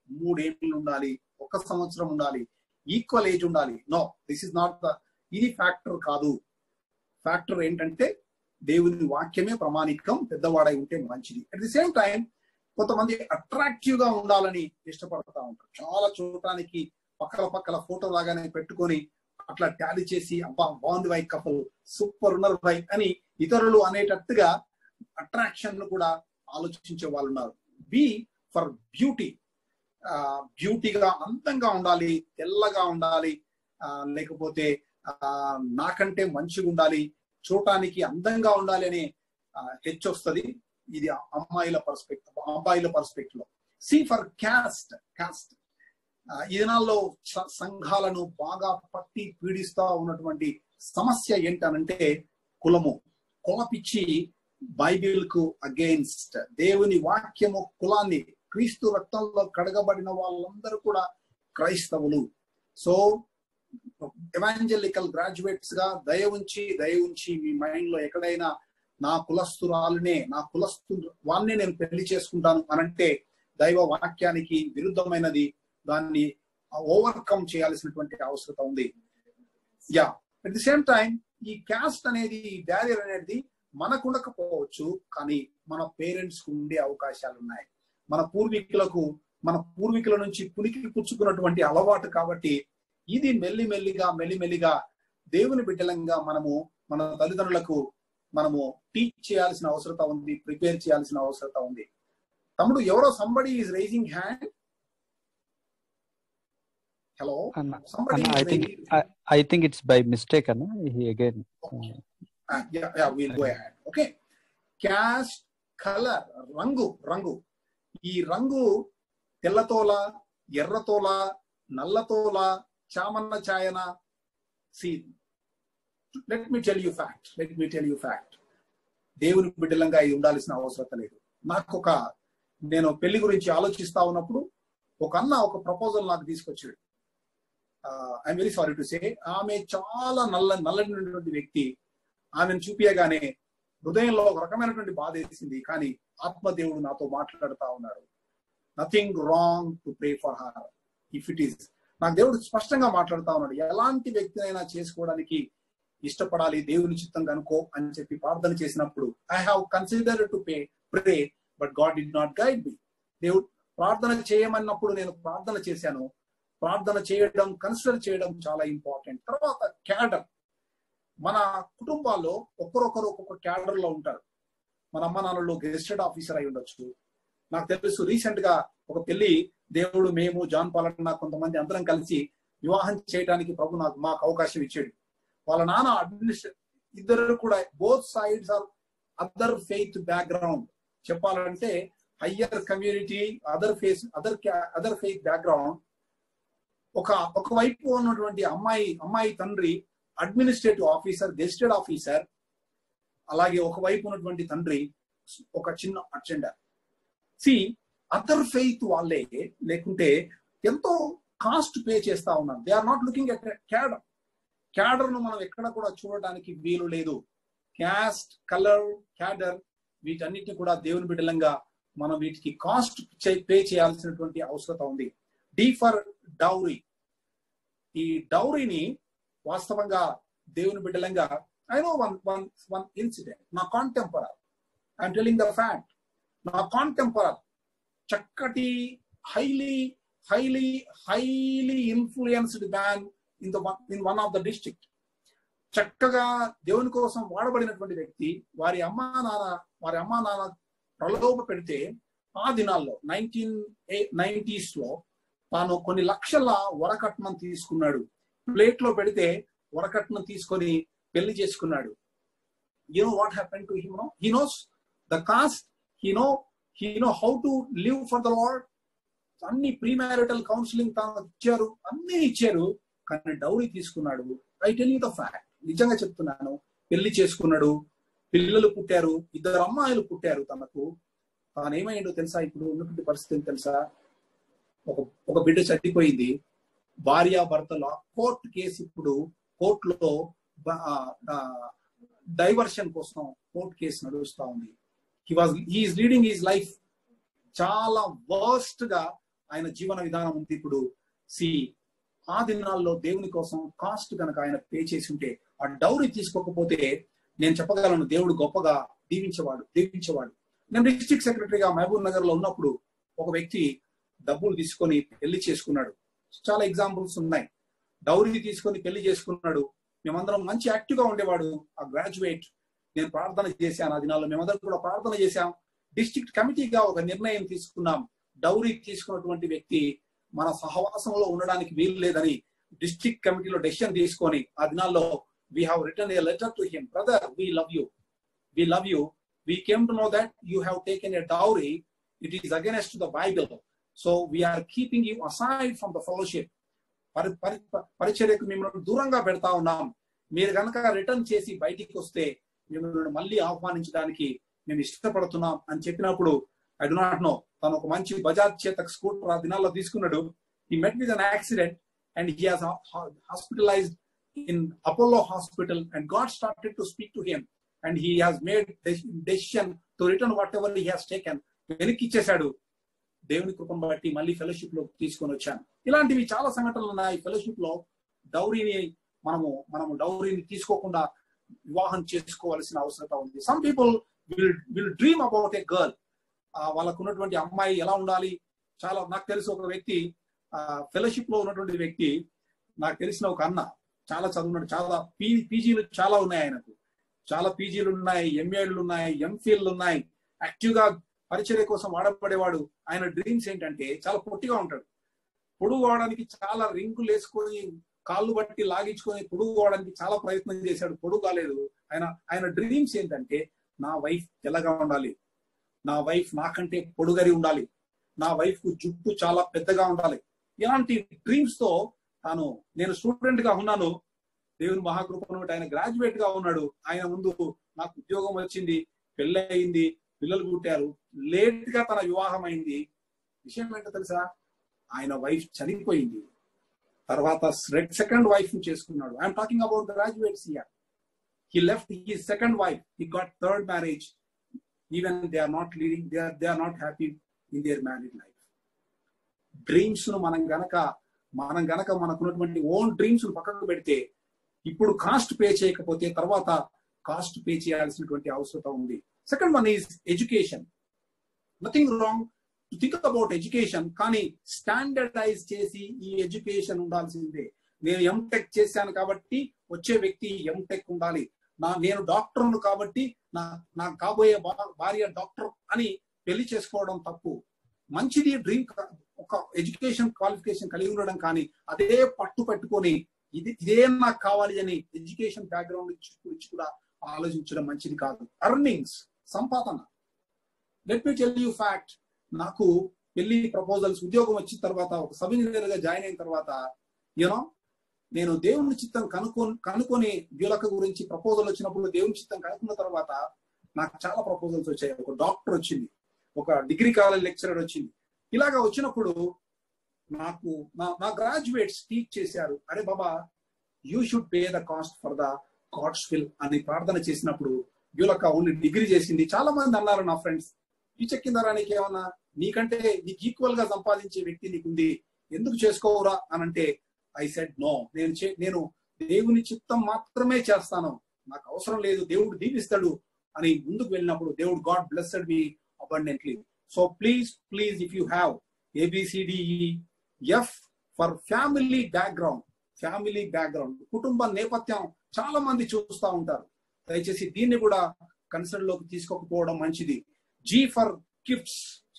మూడేళ్ళు ఉండాలి ఒక సంవత్సరం ఉండాలి ఈక్వల్ ఏజ్ ఉండాలి no this is not the ఇది ఫ్యాక్టర్ కాదు ఫ్యాక్టర్ ఏంటంటే దేవుని వాక్యమే ప్రమాణికం పెద్దవాడై ఉంటే మంచిది అట్ ది సేమ్ టైం కొంతమంది అట్రాక్టివ్ గా ఉండాలని ఇష్టపడతా ఉంటారు చాలా చూడటానికి పక్కల పక్కల ఫోటో లాగానే పెట్టుకొని అట్లా టాలీ చేసి అబ్బా బాగుంది బై కపుల్ సూపర్ ఉన్నారు బై అని ఇతరులు అనేటట్టుగా అట్రాక్షన్ కూడా ఆలోచించే వాళ్ళు ఉన్నారు బి ఫర్ బ్యూటీ బ్యూటీగా అందంగా ఉండాలి తెల్లగా ఉండాలి ఆ, లేకపోతే ఆ, నాకంటే మంచిగా ఉండాలి చూడటానికి అందంగా ఉండాలి అనే హెచ్ వస్తుంది ఇది అమ్మాయిల పర్స్పెక్టివ్ అబ్బాయిల పర్స్పెక్టివ్ లో సి ఫర్ క్యాస్ట్ క్యాస్ట్ ఈ దినాల్లో స- సంఘాలను బాగా పట్టి పీడిస్తా ఉన్నటువంటి సమస్య ఏంటనంటే కులము కులపిచ్చి బైబిల్ కు అగేన్స్ట్ దేవుని వాక్యము కులాన్ని క్రీస్తు రక్తంలో కడగబడిన వాళ్ళందరూ కూడా క్రైస్తవులు సో ఎవాంజలికల్ గ్రాడ్యుయేట్స్ గా దయ ఉంచి దయ ఉంచి మీ మైండ్ లో ఎక్కడైనా నా కులస్తురాలునే నా కులస్తు వాన్నే నేను పెళ్లి చేసుకుంటాను అనంటే దైవ వాక్యానికి విరుద్ధమైనది దాన్ని ఓవర్కమ్ చేయాల్సినటువంటి అవసరం ఉంది yeah at the same time ఈ క్యాస్ట్ అనేది ఈ బ్యారియర్ అనేది మనకు ఉండకపోవచ్చు కానీ మన పేరెంట్స్ కు ఉండే అవకాశాలు ఉన్నాయి మన పూర్వీకులకు మన పూర్వీకుల నుంచి పులికి పుచ్చుకున్నటువంటి అలవాటు కాబట్టి ఇది మెల్లి మెల్లిగా మెల్లిమెల్లిగా దేవుని బిడ్డలంగా మనము మన తల్లిదండ్రులకు మనము టీచ్ చేయాల్సిన అవసరత ఉంది ప్రిపేర్ చేయాల్సిన అవసరత ఉంది తమ్ముడు ఎవరో somebody is raising hand hello అన్న సంబడి అన్న I think I think it's by mistake అన్న he again will go hand okay caste colour రంగు రంగు ఈ రంగు తెల్లతోల ఎర్రతోల నల్లతోల చామన్న ఛాయన see let me tell you fact let me tell you fact దేవుని బిడ్డలంగా ఇది ఉండాల్సిన అవసరం లేదు నాకు ఒక నేను పెళ్లి గురించి ఆలోచిస్తా ఉన్నప్పుడు ఒక అన్న ఒక ప్రపోజల్ నాకు తీసుకొచ్చాడు I'm very sorry to say ఆమె చాలా నల్ల నల్లటి వ్యక్తి ఆమెను చూపించగానే హృదయంలో ఒక రకమైనటువంటి బాధ వేసింది కానీ ఆత్మదేవుడు నాతో మాట్లాడుతా ఉన్నాడు nothing wrong to pray for her if it is నాకు దేవుడు స్పష్టంగా మాట్లాడుతా ఉన్నాడు ఎలాంటి వ్యక్తినైనా చేసుకోవడానికి ఇష్టపడాలి దేవుని చిత్తం కనుకో అని చెప్పి ప్రార్థన చేసినప్పుడు I have consider to pay pray but God did not guide me దేవుడు ప్రార్థన చేయమన్నప్పుడు నేను ప్రార్థన చేశాను ప్రార్థన చేయడం కన్సిడర్ చేయడం చాలా ఇంపార్టెంట్ తర్వాత క్యాడర్ మన కుటుంబాల్లో ఒక్కరొకరు ఒక్కొక్క క్యాడర్ లో ఉంటారు మన అమ్మ నాన్నలు గెజిస్టెడ్ ఆఫీసర్ అయి ఉండొచ్చు నాకు తెలుసు రీసెంట్ గా ఒక పెళ్లి దేవుడు మేము జాన్ పాలన్న కొంతమంది అందరం కలిసి వివాహం చేయడానికి ప్రభు నాకు మాకు అవకాశం ఇచ్చాడు వాళ్ళ నాన్న అడ్మినిస్ట్రే ఇద్దరు కూడా both sides are other faith background చెప్పాలంటే higher community other face other other faith background ఒక ఒకవైపు ఉన్నటువంటి అమ్మాయి అమ్మాయి తండ్రి అడ్మినిస్ట్రేటివ్ ఆఫీసర్ గెస్టెడ్ ఆఫీసర్ అలాగే ఒకవైపు ఉన్నటువంటి తండ్రి ఒక చిన్న అటెండర్ సి అదర్ ఫెయిత్ వాళ్ళే లేకుంటే ఎంతో కాస్ట్ పే చేస్తా ఉన్నారు they are not looking at cadre cadre ను మనం ఎక్కడ కూడా చూడడానికి వీలు లేదు క్యాస్ట్ కలర్ క్యాడర్ వీటన్నిటిని కూడా దేవుని బిడ్డలంగా మనం వీటికి కాస్ట్ పే చేయాల్సినటువంటి అవసరం ఉంది డి ఫర్ డౌరీ ఈ డౌరీని వాస్తవంగా దేవుని బిడ్డలంగా I know one one one incident నా contemporary I'm telling the fact నా కాంటెంపరర్ చక్కటి highly highly highly influenced man in the in one of the district చక్కగా దేవుని కోసం వాడబడినటువంటి వ్యక్తి వారి అమ్మా నాన్న వారి అమ్మా నాన్న ప్రలోభ పెడితే ఆ దినాల్లో నైన్టీన్ నైన్టీస్ లో తాను కొన్ని లక్షల వరకట్నం తీసుకున్నాడు ప్లేట్ లో పెడితే వరకట్నం తీసుకొని పెళ్లి చేసుకున్నాడు you know what happen to him no he knows the cost he no he no how to live for the Lord అన్ని ప్రీ మ్యారిటల్ కౌన్సిలింగ్ తాను ఇచ్చారు అన్ని ఇచ్చారు కానీ డౌరీ తీసుకున్నాడు I tell you the fact నిజంగా చెప్తున్నాను పెళ్లి చేసుకున్నాడు పిల్లలు పుట్టారు ఇద్దరు అమ్మాయిలు పుట్టారు తనకు తాను ఏమైందో తెలుసా ఇప్పుడు ఉన్నటువంటి పరిస్థితి తెలుసా ఒక ఒక బిడ్డ చనిపోయింది భార్య భర్తల కోర్టు కేసు ఇప్పుడు కోర్టులో డైవర్షన్ కోసం కోర్టు కేసు నడుస్తా ఉంది he was he is leading his life చాలా వర్స్ట్ గా ఆయన జీవన విధానం ఉంది ఇప్పుడు సి ఆ దినాల్లో దేవుని కోసం కాస్ట్ కనుక ఆయన పే చేసి ఉంటే ఆ డౌరీ తీసుకోకపోతే నేను చెప్పగలను దేవుడు గొప్పగా దీవించేవాడు దీవించేవాడు నేను డిస్ట్రిక్ట్ సెక్రటరీగా మహబూబ్ నగర్ లో ఉన్నప్పుడు ఒక వ్యక్తి డబ్బులు తీసుకొని పెళ్లి చేసుకున్నాడు చాలా ఎగ్జాంపుల్స్ ఉన్నాయి డౌరీ తీసుకొని పెళ్లి చేసుకున్నాడు మేమందరం మంచి యాక్టివ్ గా ఉండేవాడు ఆ గ్రాడ్యుయేట్ నేను ప్రార్థన చేశాను ఆ దినాల్లో మేమందరం కూడా ప్రార్థన చేశాం డిస్ట్రిక్ట్ కమిటీగా ఒక నిర్ణయం తీసుకున్నాం డౌరీ తీసుకున్నటువంటి వ్యక్తి మన సహవాసంలో ఉండడానికి వీలు లేదని డిస్ట్రిక్ట్ కమిటీలో డెసిషన్ తీసుకొని ఆ దినాల్లో we have return a letter to him brother we love you we love you we came to know that you have taken a dowry it is against the Bible so we are keeping you aside from the fellowship పరి పరి పరిచర్యకు మిమ్మల్ని దూరంగా పెడతా ఉన్నాం మీరు కనుక return చేసి బయటికి వస్తే మిమ్మల్ని మళ్ళీ ఆహ్వానించడానికి మేము ఇష్టపడుతున్నాం అని చెప్పినప్పుడు ఐ డు నాట్ నో తను ఒక మంచి బజాజ్ చేతక్ స్కూటర్ ఆ దినాల్లో తీసుకున్నాడు he met with an accident and he has hospitalized in Apollo hospital and God started to speak to him and he has made decision to return whatever he has taken వెనక్కి ఇచ్చేశాడు దేవుని కృపను బట్టి మళ్ళీ fellowship లో తీసుకొని వచ్చాను ఇలాంటివి చాలా సంఘటనలు ఉన్నాయి ఫెలోషిప్ లో డౌరీని మనము మనము డౌరీని తీసుకోకుండా వివాహం చేసుకోవాల్సిన అవసరత ఉంది some people will will dream about a girl వాళ్ళకు ఉన్నటువంటి అమ్మాయి ఎలా ఉండాలి చాలా నాకు తెలిసి ఒక వ్యక్తి ఫెలోషిప్ లో ఉన్నటువంటి వ్యక్తి నాకు తెలిసిన ఒక అన్న చాలా చదువున్నాడు చాలా పీ పీజీలు చాలా ఉన్నాయి ఆయనకు చాలా పీజీలు ఉన్నాయి ఎంఏలు ఉన్నాయి ఎంఫిల్ ఉన్నాయి యాక్టివ్ గా పరిచర్య కోసం వాడబడేవాడు ఆయన డ్రీమ్స్ ఏంటంటే చాలా పొట్టిగా ఉంటాడు పొడుగు అవడానికి చాలా రింగులు వేసుకొని కాళ్ళు బట్టి లాగించుకొని పొడుగు అవడానికి చాలా ప్రయత్నం చేశాడు పొడుగు కాలేదు ఆయన ఆయన డ్రీమ్స్ ఏంటంటే నా వైఫ్ తెల్లగా ఉండాలి నా వైఫ్ నాకంటే పొడుగరి ఉండాలి నా వైఫ్ కు జుట్టు చాలా పెద్దగా ఉండాలి ఇలాంటి డ్రీమ్స్ తో తాను నేను స్టూడెంట్ గా ఉన్నాను దేవుని మహాకృపను ఆయన గ్రాడ్యుయేట్ గా ఉన్నాడు ఆయన ముందు నాకు ఉద్యోగం వచ్చింది పెళ్ళి అయింది పిల్లలు పుట్టారు లేట్ గా తన వివాహం అయింది విషయం ఏంటో తెలుసా ఆయన వైఫ్ చనిపోయింది తర్వాత సెకండ్ వైఫ్ ని చేసుకున్నాడు I'm talking about graduates here he left he second wife he got third marriage even they are not leading they are they are not happy in their married life dreams ను మనం గనక మనం గనక మనకున్నటువంటి own dreams ను పక్కకు పెడితే ఇప్పుడు కాస్ట్ పే చేయకపోతే తర్వాత కాస్ట్ పే చేయాల్సినటువంటి అవసరం ఉంది second one is education nothing wrong to think about education కానీ స్టాండర్డైజ్ చేసి ఈ ఎడ్యుకేషన్ ఉండాల్సిందే నేను ఎంటెక్ చేశాను కాబట్టి వచ్చే వ్యక్తి ఎంటెక్ ఉండాలి నా నేను డాక్టర్ను కాబట్టి నా నా కాబోయే భార్య డాక్టర్ అని పెళ్లి చేసుకోవడం తప్పు మంచిది డ్రీమ్ ఒక ఎడ్యుకేషన్ క్వాలిఫికేషన్ కలిగి ఉండడం కానీ అదే పట్టు పట్టుకొని ఇది ఇదే నాకు కావాలి అని ఎడ్యుకేషన్ బ్యాక్గ్రౌండ్ గురించి కూడా ఆలోచించడం మంచిది కాదు అర్నింగ్స్ సంపాదన let me tell you fact నాకు పెళ్లి ప్రపోజల్స్ ఉద్యోగం వచ్చిన తర్వాత ఒక సబ్ ఇంజనీర్ గా జాయిన్ అయిన తర్వాత యూనో నేను దేవుని చిత్తం కనుక్కొని కనుక్కొని ద్యులక గురించి ప్రపోజల్ వచ్చినప్పుడు దేవుని చిత్తం కనుక్కున్న తర్వాత నాకు చాలా ప్రపోజల్స్ వచ్చాయి ఒక డాక్టర్ వచ్చింది ఒక డిగ్రీ కాలేజ్ లెక్చరర్ వచ్చింది ఇలాగా వచ్చినప్పుడు నాకు నా నా గ్రాడ్యుయేట్స్ టీచ్ చేశారు అరే బాబా you should pay the cost for the God's will అని ప్రార్థన చేసినప్పుడు యులక ఓన్లీ డిగ్రీ చేసింది చాలా మంది అన్నారు నా ఫ్రెండ్స్ ఈ చెక్కిందరా నీకు ఏమన్నా నీకంటే నీకు ఈక్వల్ గా సంపాదించే వ్యక్తి నీకుంది ఎందుకు చేసుకోవురా అని అంటే ఐ సెడ్ నో నేను నేను దేవుని చిత్తం మాత్రమే చేస్తాను నాకు అవసరం లేదు దేవుడు దీపిస్తాడు అని ముందుకు వెళ్ళినప్పుడు దేవుడు God blessed me abundantly so please please if you have A B C D E F for family background family background కుటుంబ నేపథ్యం చాలా మంది చూస్తూ ఉంటారు దయచేసి దీన్ని కూడా కన్సర్న్ లోకి తీసుకోకపోవడం మంచిది G for gifts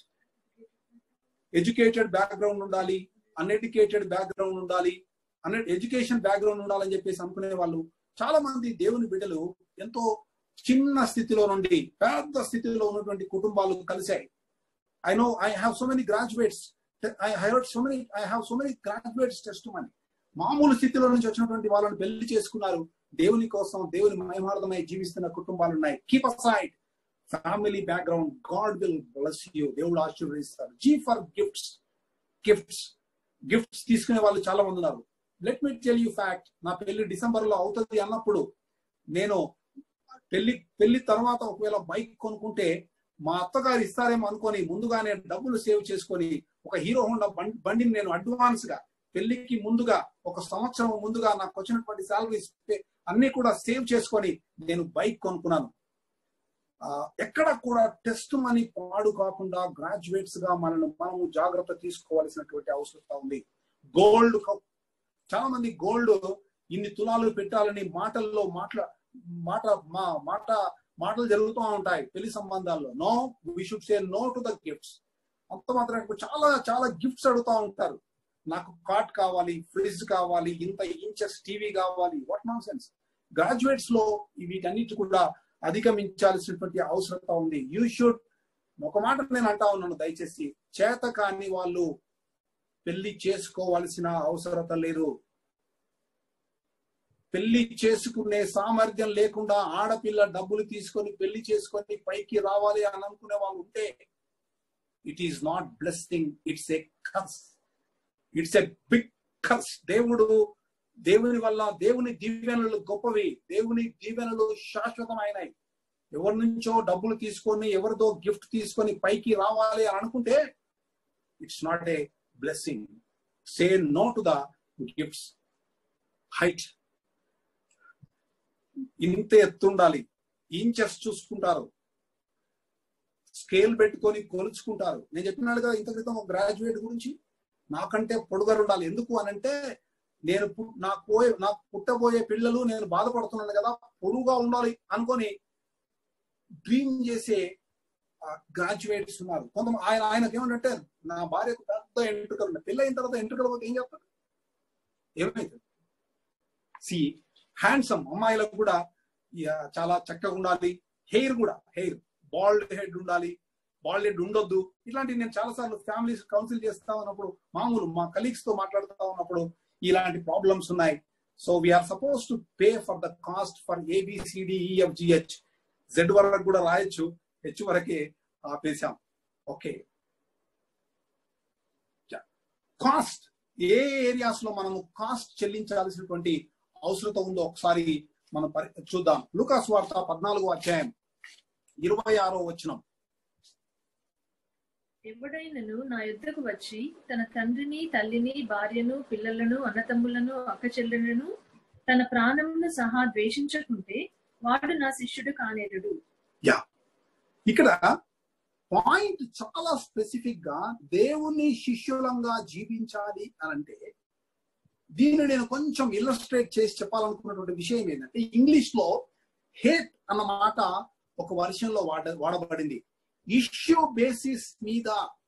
educated background ఉండాలి అన్ఎడ్యుకేటెడ్ బ్యాక్గ్రౌండ్ ఉండాలి అన్ ఎడ్యుకేషన్ బ్యాక్గ్రౌండ్ ఉండాలని చెప్పేసి అనుకునే వాళ్ళు చాలా మంది దేవుని బిడ్డలు ఎంతో చిన్న స్థితిలో నుండి పెద్ద స్థితిలో ఉన్నటువంటి కుటుంబాలు కలిశాయి I know I have so many graduates I heard so many I have so many graduates testimony మామూలు స్థితిలో నుంచి వచ్చినటువంటి వాళ్ళని పెళ్లి చేసుకున్నారు దేవుని కోసం దేవుని మహిమార్థమై జీవిస్తున్న కుటుంబాలు ఉన్నాయి keep aside family background God will bless you దేవుడు ఆశీర్వదిస్తారు G for gifts gifts gifts తీసుకునే వాళ్ళు చాలా మంది ఉన్నారు let me tell you fact నా పెళ్లి డిసెంబర్ లో అవుతుంది అన్నప్పుడు నేను పెళ్లి పెళ్లి తర్వాత ఒకవేళ బైక్ కొనుక్కుంటే మా అత్తగారు ఇస్తారేమో అనుకొని ముందుగానే డబ్బులు సేవ్ చేసుకొని ఒక హీరో హోండా బండి బండిని నేను అడ్వాన్స్ గా పెళ్లికి ముందుగా ఒక సంవత్సరం ముందుగా నాకు వచ్చినటువంటి సాలరీస్ అన్ని కూడా సేవ్ చేసుకొని నేను బైక్ కొనుక్కున్నాను ఆ, ఎక్కడ కూడా టెస్ట్ మనీ పాడు కాకుండా గ్రాడ్యుయేట్స్ గా మనల్ని మనము జాగ్రత్త తీసుకోవాల్సినటువంటి అవసరం ఉంది గోల్డ్ చాలా మంది గోల్డ్ ఇన్ని తులాలు పెట్టాలని మాటల్లో మాట్లా మాట మా మాట మాటలు జరుగుతూ ఉంటాయి పెళ్లి సంబంధాల్లో no we should say no to the gifts అంత మాత్రం చాలా చాలా గిఫ్ట్స్ అడుగుతా ఉంటారు నాకు కార్ట్ కావాలి ఫ్రిడ్జ్ కావాలి ఇంత ఇంచెస్ టీవీ కావాలి వాట్ నాన్ సెన్స్ గ్రాడ్యుయేట్స్ లో వీటన్నిటి కూడా అధిగమించాల్సినటువంటి అవసరం ఉంది యూ షుడ్ ఒక మాట నేను అంటా ఉన్నాను దయచేసి చేత కాని వాళ్ళు పెళ్లి చేసుకోవాల్సిన అవసరత లేదు పెళ్లి చేసుకునే సామర్థ్యం లేకుండా ఆడపిల్ల డబ్బులు తీసుకొని పెళ్లి చేసుకొని పైకి రావాలి అని అనుకునే వాళ్ళు ఉంటే it is not blessing it's a curse it's a big కస్ దేవుడు దేవుని వల్ల దేవుని దీవెనలు గొప్పవి దేవుని దీవెనలు శాశ్వతమైనవి ఎవరి నుంచో డబ్బులు తీసుకొని ఎవరిదో గిఫ్ట్ తీసుకొని పైకి రావాలి అని అనుకుంటే it's not a blessing say no to the gifts height ఇంత ఎత్తుండాలి ఇంచెస్ చూసుకుంటారు స్కేల్ పెట్టుకొని కొలుచుకుంటారు నేను చెప్పినాడు కదా ఇంత క్రితం ఒక గ్రాడ్యుయేట్ గురించి నాకంటే పొడుగరు ఉండాలి ఎందుకు అనంటే నేను పు- నాకు పోయే నాకు పుట్టబోయే పిల్లలు నేను బాధపడుతున్నాను కదా పొడుగా ఉండాలి అనుకొని డ్రీమ్ చేసే గ్రాడ్యుయేట్స్ ఉన్నారు కొంత ఆయన ఆయనకి ఏమంటే నా భార్యకు పెద్ద ఎంట్రుకలు ఉన్నాయి పెళ్ళి అయిన తర్వాత ఎంట్రుకలు పోతే ఏం చెప్తారు ఏమైతుంది సి హ్యాండ్సమ్ అమ్మాయిలకు కూడా ఇక చాలా చక్కగా ఉండాలి హెయిర్ కూడా హెయిర్ బాల్డ్ హెడ్ ఉండాలి బాల్డ్ హెడ్ ఉండొద్దు ఇట్లాంటివి నేను చాలా సార్లు ఫ్యామిలీస్ కౌన్సిల్ చేస్తా ఉన్నప్పుడు మామూలు మా కలీగ్స్ తో మాట్లాడుతూ ఉన్నప్పుడు ఇలాంటి ప్రాబ్లమ్స్ ఉన్నాయి so we are suppose to pay for the cost for ABCDEFGH Z వరకు కూడా రాయొచ్చు హెచ్ వరకే ఆపేశాం ఓకే కాస్ట్ ఏ ఏరియాస్ లో మనము కాస్ట్ చెల్లించాల్సినటువంటి అవసరత ఉందో ఒకసారి మనం పరి- చూద్దాం లూకాస్ వార్త పద్నాలుగో అధ్యాయం ఇరవై ఆరో వచనం ఎవడైనను నా యుద్ధకు వచ్చి తన తండ్రిని తల్లిని భార్యను పిల్లలను అన్నతమ్ములను అక్కచెల్లెలను తన ప్రాణమును సహా ద్వేషించకుంటే వాడు నా శిష్యుడు కానేరుడు ఇక్కడ పాయింట్ చాలా స్పెసిఫిక్ గా దేవుని శిష్యులంగా జీవించాలి అని అంటే దీన్ని నేను కొంచెం ఇల్లస్ట్రేట్ చేసి చెప్పాలనుకున్నటువంటి విషయం ఏంటంటే ఇంగ్లీష్ లో హేట్ అన్న మాట ఒక వర్షంలో వాడ వాడబడింది ఇష్యూ బేసిస్ మీద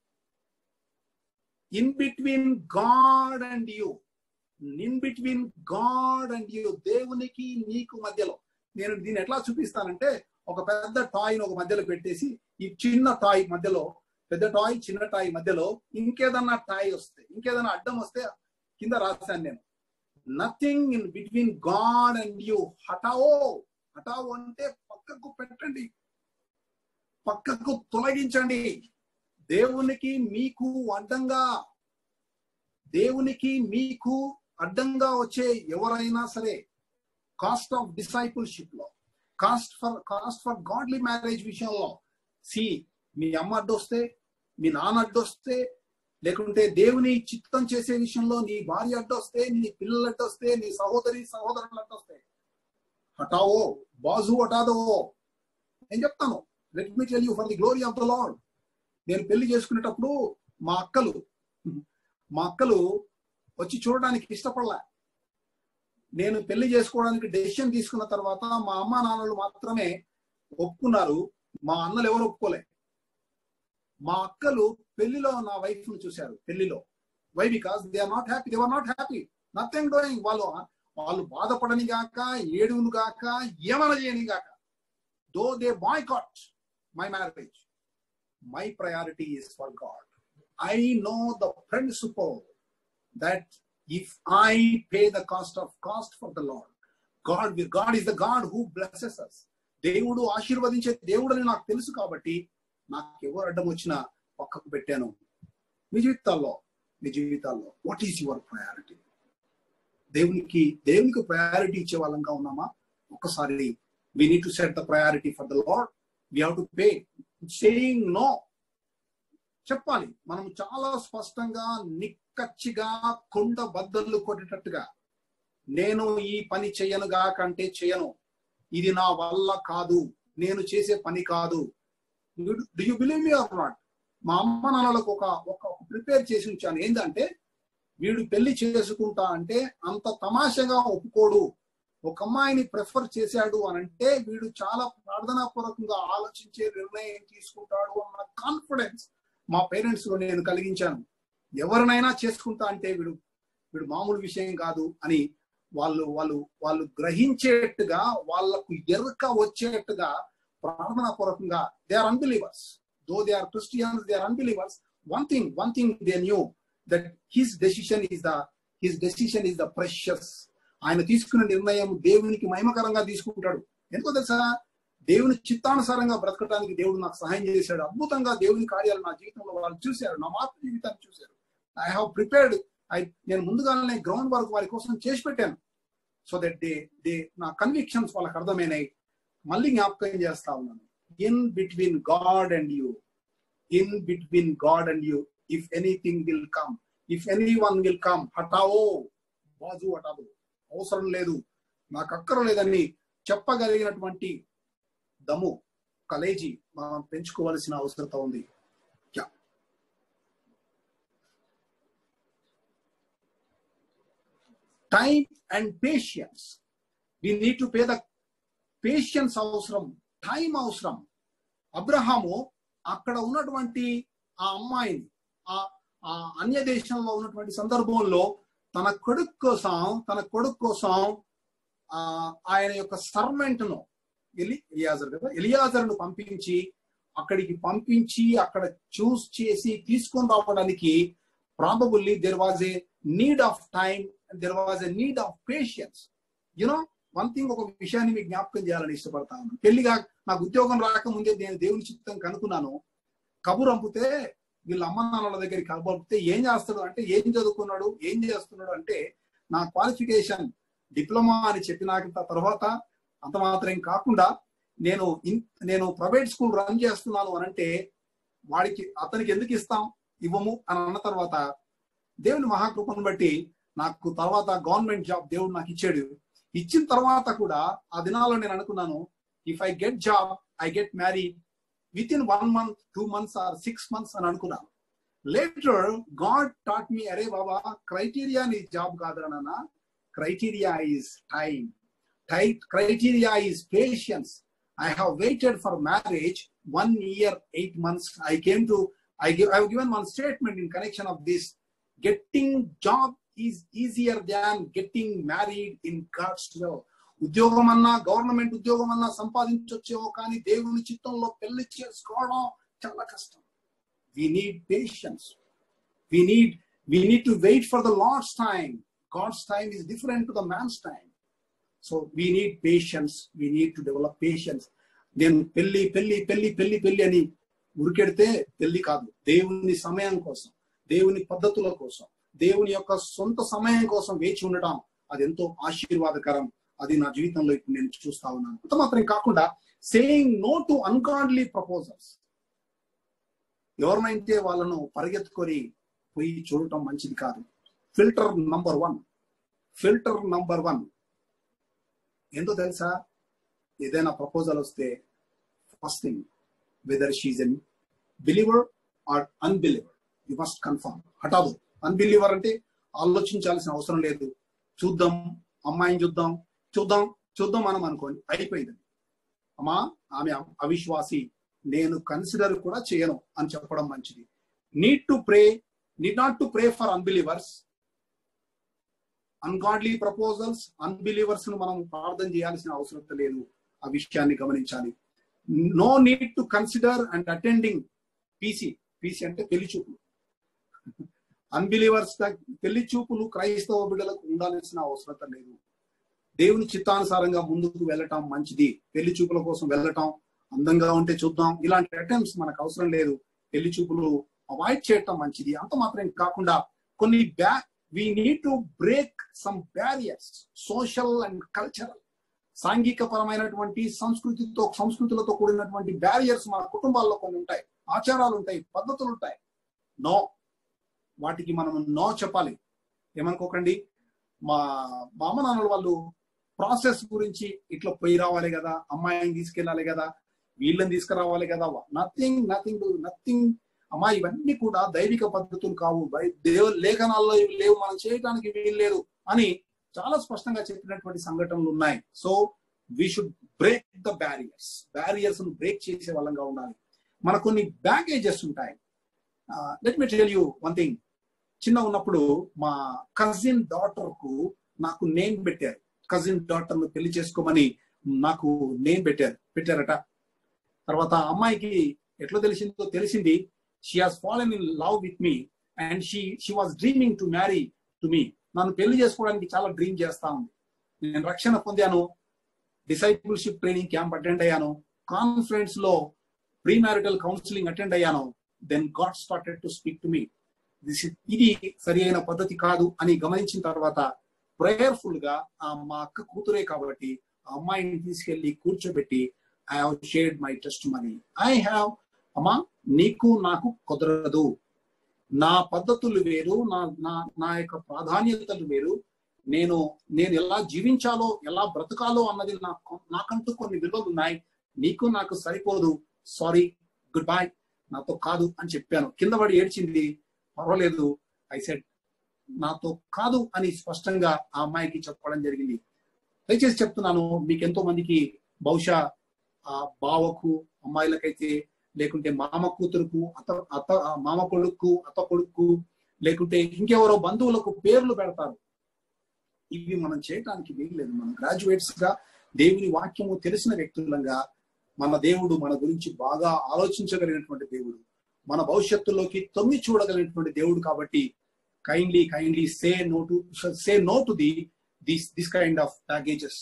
in between God and you in between God and you దేవునికి నీకు మధ్యలో నేను దీన్ని ఎట్లా చూపిస్తానంటే ఒక పెద్ద టాయ్ ఒక మధ్యలో పెట్టేసి ఈ చిన్న టాయ్ మధ్యలో పెద్ద టాయ్ చిన్న టాయ్ మధ్యలో ఇంకేదన్నా టాయ్ వస్తే ఇంకేదన్నా అడ్డం వస్తే కింద రాశాను నేను nothing in between God and you హటావో హటావో అంటే పక్కకు పెట్టండి పక్కకు తొలగించండి దేవునికి మీకు అడ్డంగా దేవునికి మీకు అడ్డంగా వచ్చే ఎవరైనా సరే కాస్ట్ ఆఫ్ డిసైపుల్షిప్ లో cost for cost for godly marriage విషయంలో సి మీ అమ్మ అడ్డొస్తే మీ నాన్న అడ్డొస్తే లేకుంటే దేవుని చిత్తం చేసే విషయంలో నీ భార్య అడ్డొస్తే నీ పిల్లలు అడ్డొస్తే నీ సహోదరి సహోదరులు అడ్డొస్తే హటావో బాజు హటాదవో నేను చెప్తాను let me tell you for the glory of the Lord నేను పెళ్లి చేసుకునేటప్పుడు మా అక్కలు మా అక్కలు వచ్చి చూడడానికి ఇష్టపడలే నేను పెళ్లి చేసుకోవడానికి డెసిషన్ తీసుకున్న తర్వాత మా అమ్మ నాన్నలు మాత్రమే ఒప్పుకున్నారు మా అన్నలు ఎవరు ఒప్పుకోలే మా అక్కలు పెళ్లిలో నా వైఫ్ ను చూశారు పెళ్లిలో why because they are not happy they are not happy nothing doing వాళ్ళు వాళ్ళు బాధపడని గాక ఏడును గాక ఏమైనా చేయని గాక though they boycott my marriage my priority is for God I know the principle that if I pay the cost of cost for the Lord, God will, God is the God who blesses us. దేవుడు ఆశీర్వదించే దేవుడని నాకు తెలుసు కాబట్టి నాకు ఎవరు అడ్డం వచ్చినా పక్కకు పెట్టాను మీ జీవితాల్లో మీ జీవితాల్లో వాట్ ఈస్ యువర్ ప్రయారిటీ దేవునికి దేవునికి ప్రయారిటీ ఇచ్చే వాళ్ళంగా ఉన్నామా ఒక్కసారి we need to set the priority for the Lord we have to pay saying no చెప్పాలి మనం చాలా స్పష్టంగా నిక్కచ్చిగా కొండ బద్దలు కొట్టేటట్టుగా నేను ఈ పని చేయనుగా కంటే చేయను ఇది నా వల్ల కాదు నేను చేసే పని కాదు do you believe me or not మా అమ్మ నాన్నలకు ఒక ఒక ప్రిపేర్ చేసి ఉంచాను ఏంటంటే వీడు పెళ్లి చేసుకుంటా అంటే అంత తమాషగా ఒప్పుకోడు ఒక అమ్మాయిని ప్రిఫర్ చేశాడు అని అంటే వీడు చాలా ప్రార్థనాపూర్వకంగా ఆలోచించే నిర్ణయం తీసుకుంటాడు అన్న కాన్ఫిడెన్స్ మా పేరెంట్స్ లో నేను కలిగించాను ఎవరినైనా చేసుకుంటా అంటే వీడు వీడు మామూలు విషయం కాదు అని వాళ్ళు వాళ్ళు వాళ్ళు గ్రహించేట్టుగా వాళ్ళకు ఎరుక వచ్చేట్టుగా ప్రార్థనా పూర్వకంగా they are unbelievers though they are Christians they are unbelievers one thing one thing they knew that his decision is the his decision is the precious ఆయన తీసుకున్న నిర్ణయం దేవునికి మహిమకరంగా తీసుకుంటాడు ఎందుకో తెలుసా దేవుని చిత్తానుసారంగా బ్రతకడానికి దేవుడు నాకు సహాయం చేశాడు అద్భుతంగా దేవుని కార్యాలు నా జీవితంలో వాళ్ళు చూశారు నా మాతృ జీవితాన్ని చూశారు ఐ హావ్ ప్రిపేర్డ్ ఐ నేను ముందుగానే గ్రౌండ్ వర్క్ వారి కోసం చేసి పెట్టాను సో దట్ దే దే నా కన్విక్షన్స్ వాళ్ళకి అర్థమైనాయి మళ్ళీ జ్ఞాపకం చేస్తా ఉన్నాను in between God and you in between God and you if anything will come if any one will come హటావో బాజు హటావు అవసరం లేదు నాకు అక్కర లేదని చెప్పగలిగినటువంటి దమ్ము కలేజీ మనం పెంచుకోవాల్సిన అవసరత ఉంది yeah time and patience we need to pay the patience అవసరం టైం అవసరం అబ్రహాము అక్కడ ఉన్నటువంటి ఆ అమ్మాయిని ఆ ఆ అన్య దేశంలో ఉన్నటువంటి సందర్భంలో తన కొడుకు కోసం తన కొడుకు కోసం ఆ ఆయన యొక్క సర్వెంట్ ను ఎలి ఎలియాజర్ కదా ఎలియాజర్ను పంపించి అక్కడికి పంపించి అక్కడ చూస్ చేసి తీసుకొని రావడానికి probably there was a need of time there was a need of patience you know one thing ఒక విషయాన్ని మీకు జ్ఞాపకం చేయాలని ఇష్టపడతా ఉన్నాను పెళ్లిగా నాకు ఉద్యోగం రాకముందే నేను దేవుని చిత్తం కనుక్కున్నాను కబురు అంపితే వీళ్ళ అమ్మ నాన్నల దగ్గరికి కబురు పంపితే ఏం చేస్తాడు అంటే ఏం చదువుకున్నాడు ఏం చేస్తున్నాడు అంటే నా క్వాలిఫికేషన్ డిప్లొమా అని చెప్పిన తర్వాత అంత మాత్రం కాకుండా నేను నేను ప్రైవేట్ స్కూల్ రన్ చేస్తున్నాను అని అంటే వాడికి అతనికి ఎందుకు ఇస్తాం ఇవ్వము అని అన్న తర్వాత దేవుని మహాకృపను బట్టి నాకు తర్వాత గవర్నమెంట్ జాబ్ దేవుడు నాకు ఇచ్చాడు ఇచ్చిన తర్వాత కూడా ఆ దినాల్లో నేను అనుకున్నాను if I get job I get marry within one month two months or six months అని అనుకున్నాను లేటర్ గాడ్ టాట్ మీ అరే బాబా క్రైటీరియా నీ జాబ్ కాదురా నాన్న criteria is time. Type criteria is patience. I have waited for marriage one year, eight months. I came to, I give, I have given one statement in connection of this. Getting job is easier than getting married in God's will. ఉద్యోగం అన్నా government ఉద్యోగం అన్నా సంపాదించొచ్చేమో కానీ దేవుని చిత్తంలో పెళ్లి చేసుకోవడం చాలా కష్టం we need patience we need we need to wait for the Lord's time God's time is different to the man's time. So we need patience. We need to develop patience. నేను పెళ్లి పెళ్లి పెళ్లి పెళ్లి పెళ్లి అని ఉరికెడితే పెళ్లి కాదు దేవుని సమయం కోసం దేవుని పద్ధతుల కోసం దేవుని యొక్క సొంత సమయం కోసం వేచి ఉండటం అది ఎంతో ఆశీర్వాదకరం అది నా జీవితంలో ఇప్పుడు నేను చూస్తా ఉన్నాను అంత మాత్రం కాకుండా saying no to ungodly proposals ఎవరినైతే వాళ్ళను పరిగెత్తుకొని పోయి చూడటం మంచిది కాదు filter number one filter number one ఏంటో తెలుసా ఏదైనా ప్రపోజల్ వస్తే first thing whether she's an believer or unbeliever you must confirm హఠాదు అన్బిలీవర్ అంటే ఆలోచించాల్సిన అవసరం లేదు చూద్దాం అమ్మాయిని చూద్దాం చూద్దాం చూద్దాం మనం అనుకోండి అయిపోయింది అమ్మా ఆమె అవిశ్వాసి నేను కన్సిడర్ కూడా చేయను అని చెప్పడం మంచిది need to pray need not to pray for unbelievers ungodly proposals unbelievers ను మనం ప్రార్థన చేయాల్సిన అవసరం లేదు ఆ విషయాన్ని గమనించాలి no need to consider and attending PC PC అంటే పెళ్లి చూపులు అన్బిలీవర్స్ పెళ్లి చూపులు క్రైస్తవ బిడ్డలకు ఉండాల్సిన అవసరం లేదు దేవుని చిత్తానుసారంగా ముందుకు వెళ్ళటం మంచిది పెళ్లి చూపుల కోసం వెళ్ళటం అందంగా ఉంటే చూద్దాం ఇలాంటి అటెంప్ట్స్ మనకు అవసరం లేదు పెళ్లి చూపులు అవాయిడ్ చేయటం మంచిది అంత మాత్రం కాకుండా కొన్ని బ్యా we need to break some barriers social and cultural సాంఘిక పరమైనటువంటి సంస్కృతితో సంస్కృతులతో కూడినటువంటి బ్యారియర్స్ మన కుటుంబాల్లో కొన్ని ఉంటాయి ఆచారాలు ఉంటాయి పద్ధతులు ఉంటాయి నో వాటికి మనం నో చెప్పాలి ఏమనుకోకండి మా మా అమ్మ నాన్నల వాళ్ళు ప్రాసెస్ గురించి ఇట్లా పోయి రావాలి కదా అమ్మాయిని తీసుకెళ్ళాలి కదా వీళ్ళని తీసుకురావాలి కదా నథింగ్ నథింగ్ నథింగ్ అమ్మా ఇవన్నీ కూడా దైవిక పద్ధతులు కావు బై- దేవ లేఖనాల్లో ఇవి లేవు మనం చేయడానికి వీలు లేదు అని చాలా స్పష్టంగా చెప్పినటువంటి సంఘటనలు ఉన్నాయి so we should break the barriers barriers ను బ్రేక్ చేసే వాళ్ళంగా ఉండాలి మన కొన్ని బ్యాగేజెస్ ఉంటాయి let me tell you one thing చిన్న ఉన్నప్పుడు మా కజిన్ డాటర్ కు నాకు నేమ్ పెట్టారు కజిన్ డాటర్ ను పెళ్లి చేసుకోమని నాకు నేమ్ పెట్టారు పెట్టారట తర్వాత ఆ అమ్మాయికి ఎట్లా తెలిసిందో తెలిసింది she has fallen in love with me and she she was dreaming to marry to me నన్ను పెళ్లి చేసుకోవడానికి చాలా డ్రీమ్ చేస్తా ఉంది నేను రక్షణ పొందాను డిసైపుల్షిప్ ట్రైనింగ్ క్యాంప్ అటెండ్ అయ్యాను కాన్ఫరెన్స్ లో ప్రీ మ్యారిటల్ కౌన్సిలింగ్ అటెండ్ అయ్యాను then God started to speak to me ఇది సరి అయిన పద్ధతి కాదు అని గమనించిన తర్వాత ప్రేయర్ఫుల్ గా ఆ మా అక్క కూతురే కాబట్టి ఆ అమ్మాయిని తీసుకెళ్లి కూర్చోబెట్టి I have shared my testimony I have అమ్మా నీకు నాకు కుదరదు నా పద్ధతులు వేరు నా నా నా యొక్క ప్రాధాన్యతలు వేరు నేను నేను ఎలా జీవించాలో ఎలా బ్రతకాలో అన్నది నాకు నాకంటూ కొన్ని విలువలు ఉన్నాయి నీకు నాకు సరిపోదు సారీ గుడ్ బై నాతో కాదు అని చెప్పాను కింద పడి ఏడ్చింది పర్వాలేదు ఐ సెడ్ నాతో కాదు అని స్పష్టంగా ఆ అమ్మాయికి చెప్పడం జరిగింది దయచేసి చెప్తున్నాను మీకు ఎంతో మందికి బహుశా ఆ బావకు అమ్మాయిలకైతే లేకుంటే మామ కూతురుకు అత్త అత్త ఆ మామ కొడుకు అత్త కొడుకు లేకుంటే ఇంకెవరో బంధువులకు పేర్లు పెడతారు ఇవి మనం చేయటానికి వీల్లేదు మనం గ్రాడ్యుయేట్స్ గా దేవుని వాక్యము తెలిసిన వ్యక్తులంగా మన దేవుడు మన గురించి బాగా ఆలోచించగలిగినటువంటి దేవుడు మన భవిష్యత్తులోకి తొమ్మి చూడగలిగినటువంటి దేవుడు కాబట్టి kindly kindly say no to say no to the this this kind of packages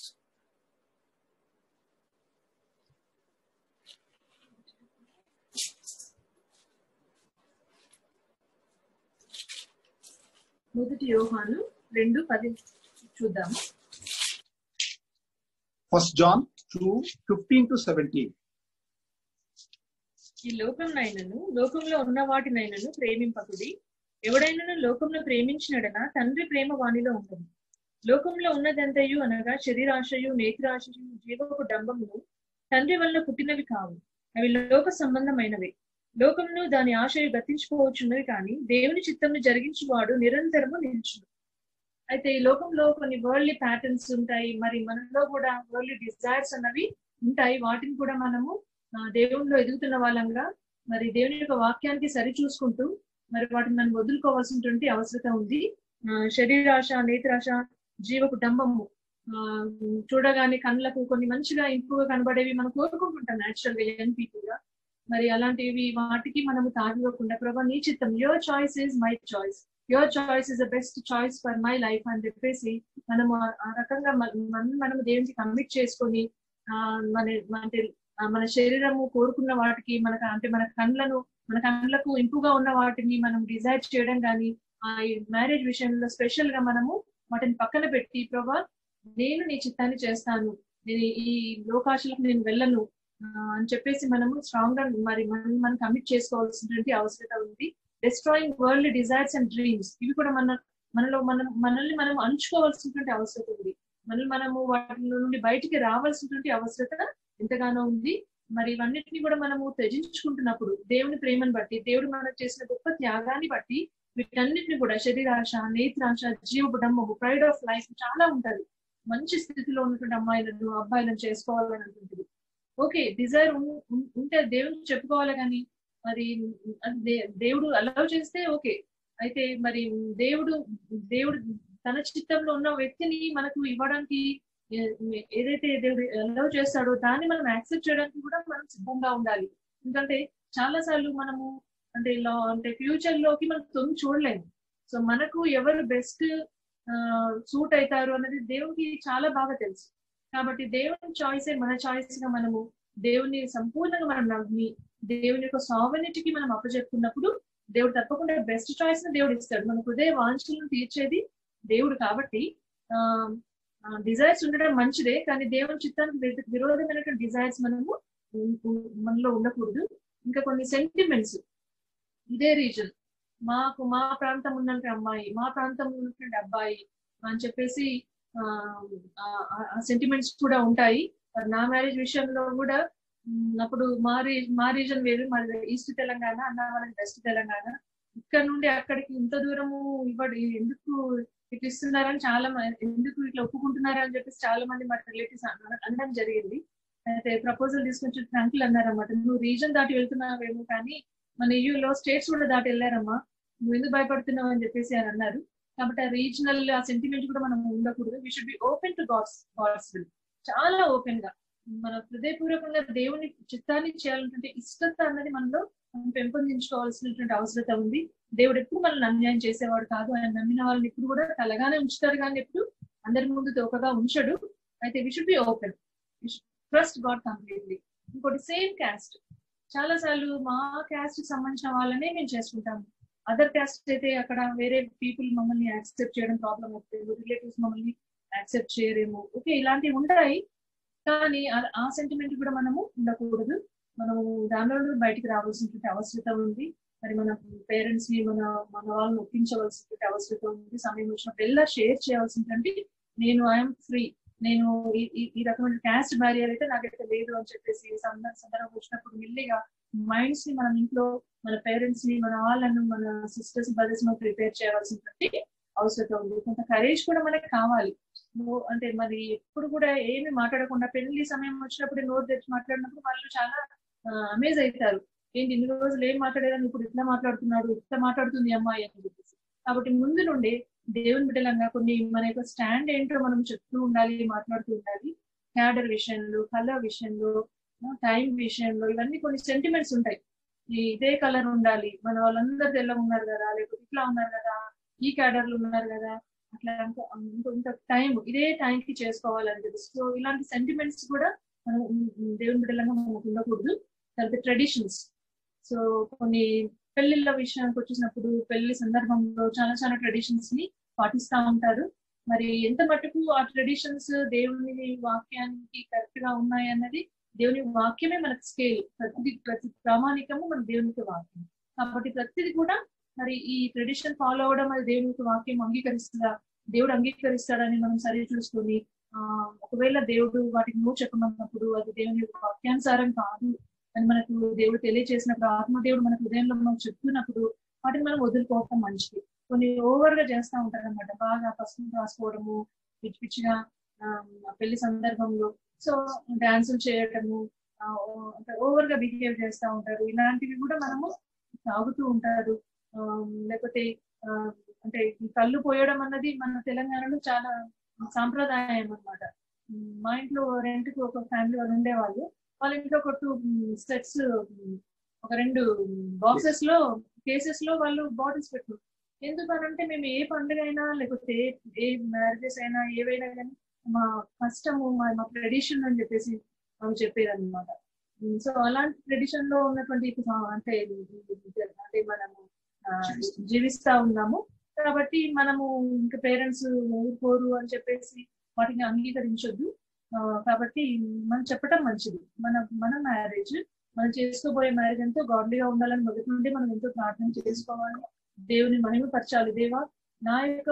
మొదటి యోహాను రెండు పది చూద్దాము first John two fifteen to seventeen ఈ లోకంనైనను లోకంలో ఉన్న వాటినైనను ప్రేమింపకుడి ఎవడైనను లోకంలో ప్రేమించినడన తండ్రి ప్రేమ వానిలో ఉంటుంది లోకంలో ఉన్నదంతయు అనగా శరీరాశయు నేత్రాశయు జీవపు డంబమును తండ్రి వలన పుట్టినవి కావు అవి లోక సంబంధమైనవి లోకమును దాని ఆశయు గతించుకోవచ్చున్నవి కానీ దేవుని చిత్తంను జరిగించువాడు నిరంతరము నిలుచును అయితే ఈ లోకంలో కొన్ని వరల్డ్లీ ప్యాటర్న్స్ ఉంటాయి మరి మనలో కూడా వరల్డ్లీ డిజైర్స్ అన్నవి ఉంటాయి వాటిని కూడా మనము ఆ, దేవునిలో ఎదుగుతున్న వాళ్ళంగా మరి దేవుని యొక్క వాక్యానికి సరి చూసుకుంటూ మరి వాటిని మనం వదులుకోవాల్సినటువంటి అవసరత ఉంది ఆ, శరీరాశ నేత్రాశ జీవ కుటుంబము ఆ, చూడగానే కళ్ళకు కొన్ని మంచిగా ఇంపుగా కనబడేవి మనం కోరుకుంటుంటాం నేచురల్ గా యంగ్ పీపుల్ గా మరి అలాంటివి వాటికి మనము తాగివ్వకుండా ప్రభా నీ చిత్తం your choice is my choice your choice is the best choice for my life అని చెప్పేసి మనము ఆ- ఆ రకంగా మన మనం- మనము దేవునికి కమిట్ చేసుకొని ఆ మన అంటే ఆ మన శరీరము కోరుకున్న వాటికి మనకు అంటే మన కళ్ళను మన కళ్ళకు ఇంపుగా ఉన్న వాటిని మనం డిజైర్ చేయడం కానీ ఆ మ్యారేజ్ విషయంలో స్పెషల్ గా మనము వాటిని పక్కన పెట్టి ప్రభా నేను నీ చిత్తాన్ని చేస్తాను నేను ఈ లోకాశలకు నేను వెళ్ళను ఆ, అని చెప్పేసి మనము స్ట్రాంగ్ గా మరి మనం మనం కమిట్ చేసుకోవాల్సినటువంటి అవసరత ఉంది destroying world desires and dreams ఇవి కూడా మన మనలో మనం మనల్ని మనం అంచుకోవాల్సినటువంటి అవసరత ఉంది మనల్ని మనము వాటి నుండి బయటికి రావాల్సినటువంటి అవసరత ఎంతగానో ఉంది మరి ఇవన్నిటిని కూడా మనము త్యజించుకుంటున్నప్పుడు దేవుని ప్రేమను బట్టి దేవుడు మనకు చేసిన గొప్ప త్యాగాన్ని బట్టి వీటన్నిటిని కూడా శరీరాశ నేత్రాశ జీవబుడమ్మము ప్రైడ్ ఆఫ్ లైఫ్ చాలా ఉంటది మంచి స్థితిలో ఉన్నటువంటి అమ్మాయిలను అబ్బాయిలను చేసుకోవాలని అనుకుంటుంది ఓకే డిజైర్ ఉంటే దేవునికి చెప్పుకోవాలి కానీ మరి అది దే- దేవుడు అలౌ చేస్తే ఓకే అయితే మరి దేవుడు దేవుడు తన చిత్తంలో ఉన్న వ్యక్తిని మనకు ఇవ్వడానికి ఏ- ఏదైతే దేవుడు అలౌ చేస్తాడో దాన్ని మనం యాక్సెప్ట్ చేయడానికి కూడా మనం సిద్ధంగా ఉండాలి ఎందుకంటే చాలా సార్లు మనము అంటే ఇలా అంటే ఫ్యూచర్ లోకి మనం తొంగి చూడలేము సో మనకు ఎవరు బెస్ట్ సూట్ అవుతారు అనేది దేవునికి చాలా బాగా తెలుసు కాబట్టి దేవుని చాయిస్ మన చాయిస్ గా మనము దేవుని సంపూర్ణంగా మనం నమ్మి దేవుని యొక్క సావనిటికి మనం అప్పచెప్పుకున్నప్పుడు దేవుడు తప్పకుండా బెస్ట్ చాయిస్ ని దేవుడు ఇస్తాడు మన హృదయ వాంఛలను తీర్చేది దేవుడు కాబట్టి ఆ డిజైర్స్ ఉండడం మంచిదే కానీ దేవుని చిత్తానికి విరు- విరోధమైనటువంటి డిజైర్స్ మనము ఉ- ఉ- మనలో ఉండకూడదు ఇంకా కొన్ని సెంటిమెంట్స్ ఇదే రీజన్ మాకు మా ప్రాంతం ఉన్నటువంటి అమ్మాయి మా ప్రాంతంలో ఉన్నటువంటి అబ్బాయి అని చెప్పేసి ఆ సెంటిమెంట్స్ కూడా ఉంటాయి నా మ్యారేజ్ విషయంలో కూడా ఉమ్, అప్పుడు మా రీ మా రీజన్ వేరు మాది ఈస్ట్ తెలంగాణ అన్న వాళ్ళకి వెస్ట్ తెలంగాణ ఇక్కడ నుండి అక్కడికి ఇంత దూరము ఇవ్వడు ఎందుకు ఇట్లా ఇస్తున్నారని చాలా మంది ఎందుకు ఇట్లా ఒప్పుకుంటున్నారా అని చెప్పేసి చాలా మంది మా రిలేటివ్స్ అనడం జరిగింది అయితే ప్రపోజల్ తీసుకొచ్చి అంకుల్ అన్నారన్నమాట నువ్వు రీజన్ దాటి వెళ్తున్నావేమో కానీ మన EU లో స్టేట్స్ కూడా దాటి వెళ్ళారమ్మా నువ్వు ఎందుకు భయపడుతున్నావు అని చెప్పేసి అని అన్నారు కాబట్టి ఆ రీజనల్ ఆ సెంటిమెంట్ కూడా మనం ఉండకూడదు we should be open to God's God's will చాలా ఓపెన్ గా మన హృదయపూర్వకంగా దేవుని చిత్తాన్ని చేయాలంటే ఇష్టత అన్నది మనలో మనం పెంపొందించుకోవాల్సినటువంటి అవసరత ఉంది దేవుడు ఎప్పుడు మనల్ని అన్యాయం చేసేవాడు కాదు ఆయన నమ్మిన వాళ్ళని ఇప్పుడు కూడా తలగానే ఉంచుతారు కానీ ఎప్పుడు అందరి ముందు తోకగా ఉంచడు అయితే we should be open trust God completely ఇంకోటి సేమ్ క్యాస్ట్ చాలా సార్లు మా క్యాస్ట్ సంబంధించిన వాళ్ళనే మేము చేసుకుంటాము అదర్ క్యాస్ట్ అయితే అక్కడ వేరే పీపుల్ మమ్మల్ని యాక్సెప్ట్ చేయడం ప్రాబ్లం అవుతుంది రిలేటివ్స్ మమ్మల్ని యాక్సెప్ట్ చేయరేమో ఓకే ఇలాంటివి ఉంటాయి కానీ ఆ- ఆ సెంటిమెంట్ కూడా మనము ఉండకూడదు మనము దానిలో నుండి బయటికి రావాల్సినటువంటి అవసరత ఉంది మరి మన పేరెంట్స్ ని మన మన వాళ్ళని ఒప్పించవలసినటువంటి అవసరత ఉంది సమయం వచ్చినప్పుడు ఎలా షేర్ చేయాల్సిందంటే నేను ఐఎమ్ ఫ్రీ నేను ఈ- ఈ- ఈ రకమైన క్యాస్ట్ బ్యారియర్ అయితే నాకైతే లేదు అని చెప్పేసి సంద- సందర్భం వచ్చినప్పుడు మెల్లిగా మైండ్స్ ని మనం ఇంట్లో మన పేరెంట్స్ ని మన వాళ్ళను మన సిస్టర్స్ బ్రదర్స్ ని ప్రిపేర్ చేయాల్సినటువంటి అవసరం ఉంది కొంత కరేజ్ కూడా మనకి కావాలి నో- అంటే మరి ఎప్పుడు కూడా ఏమి మాట్లాడకుండా పెళ్లి సమయం వచ్చినప్పుడు నోరు తెచ్చి మాట్లాడినప్పుడు వాళ్ళు చాలా అమేజ్ అవుతారు ఏంటి ఇన్ని రోజులు ఏం మాట్లాడేదని ఇప్పుడు ఇట్లా మాట్లాడుతున్నాడు ఇట్లా మాట్లాడుతుంది ఈ అమ్మాయి అని చెప్పేసి కాబట్టి ముందు నుండి దేవుని బిడ్డలంగా కొన్ని మన యొక్క స్టాండ్ ఏంటో మనం చెప్తూ ఉండాలి మాట్లాడుతూ ఉండాలి క్యాడర్ విషయంలో కలర్ విషయంలో టైం విషయంలో ఇవన్నీ కొన్ని సెంటిమెంట్స్ ఉంటాయి ఈ ఇదే కలర్ ఉండాలి మన వాళ్ళందరూ తెల్లగా ఉన్నారు కదా లేకపోతే ఇట్లా ఉన్నారు కదా ఈ క్యాడర్లు ఉన్నారు కదా అట్లా ఇంత- ఇంత- ఇంత టైం ఇదే టైం కి చేసుకోవాలని చెప్పి సో ఇలాంటి సెంటిమెంట్స్ కూడా మనం ఉమ్, దేవుని బిడ్డలంగా మనకు ఉండకూడదు తర్వాత ట్రెడిషన్స్ సో కొన్ని పెళ్లిళ్ళ విషయానికి వచ్చేసినప్పుడు పెళ్లి సందర్భంలో చాలా చాలా ట్రెడిషన్స్ ని పాటిస్తా ఉంటారు మరి ఎంత మటుకు ఆ ట్రెడిషన్స్ దేవుని వాక్యానికి కరెక్ట్ గా ఉన్నాయి అన్నది దేవుని వాక్యమే మనకు స్కేల్ ప్రతి ప్రతి ప్రామాణికము మన దేవునికి వాక్యం కాబట్టి ప్రతిది కూడా మరి ఈ ట్రెడిషన్ ఫాలో అవడం అది దేవునికి వాక్యం అంగీకరిస్తుందా దేవుడు అంగీకరిస్తాడని మనం సరి చూసుకొని ఆ ఒకవేళ దేవుడు వాటికి నువ్వు చెప్పమన్నప్పుడు అది దేవుని యొక్క వాక్యానుసారం కాదు అని మనకు దేవుడు తెలియజేసినప్పుడు ఆత్మదేవుడు మన హృదయంలో మనకు చెప్తున్నప్పుడు వాటిని మనం వదులుకోవటం మంచిది కొన్ని ఓవర్ గా చేస్తా ఉంటారు అనమాట బాగా పసుపు రాసుకోవడము పిచ్చి పిచ్చిగా ఆ, పెళ్లి సందర్భంలో సో డాన్సులు చేయటము ఓవర్ గా బిహేవ్ చేస్తా ఉంటారు ఇలాంటివి కూడా మనము తాగుతూ ఉంటారు ఆ, లేకపోతే ఆ, అంటే ఈ కళ్ళు పోయడం అన్నది మన తెలంగాణలో చాలా సాంప్రదాయం అన్నమాట మా ఇంట్లో రెంట్ కి ఒక ఫ్యామిలీ వాళ్ళు ఉండేవాళ్ళు వాళ్ళ ఇంట్లో ఒక టూ సెట్స్ ఒక రెండు బాక్సెస్ లో కేసెస్ లో వాళ్ళు బాటిల్స్ పెట్టు ఎందుకనంటే మేము ఏ పండుగ అయినా లేకపోతే ఏ- ఏ మ్యారేజెస్ అయినా ఏవైనా కానీ మా కష్టము మా మా ట్రెడిషన్ అని చెప్పేసి ఆమె చెప్పేది అనమాట సో అలాంటి ట్రెడిషన్ లో ఉన్నటువంటి ఇప్పుడు అంటే అంటే మనము ఆ, జీవిస్తా ఉన్నాము కాబట్టి మనము ఇంకా పేరెంట్స్ ఊరుకోరు అని చెప్పేసి వాటిని అంగీకరించొద్దు ఆ, కాబట్టి మనం చెప్పడం మంచిది మన మన మ్యారేజ్ మనం చేసుకోబోయే మ్యారేజ్ ఎంతో గాడ్లీగా ఉండాలని మొదటి నుండి మనం ఎంతో ప్రార్థన చేసుకోవాలి దేవుని మహిమపరచాలి దేవా నా యొక్క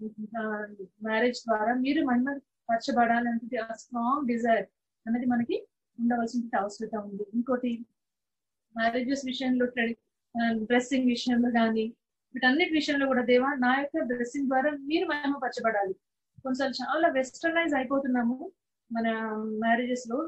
మ్యారేజ్ ద్వారా మీరు మహిమ పరచబడాలంటే ఆ స్ట్రాంగ్ డిజైర్ అనేది మనకి ఉండవలసిన అవసరం ఉంది ఇంకోటి మ్యారేజెస్ విషయంలో డ్రెస్సింగ్ విషయంలో కానీ వీటన్నిటి విషయంలో కూడా దేవా నా యొక్క డ్రెస్సింగ్ ద్వారా మీరు మహిమపరచబడాలి కొన్నిసార్లు చాలా వెస్టర్నైజ్ అయిపోతున్నాము మన మ్యారేజెస్ లో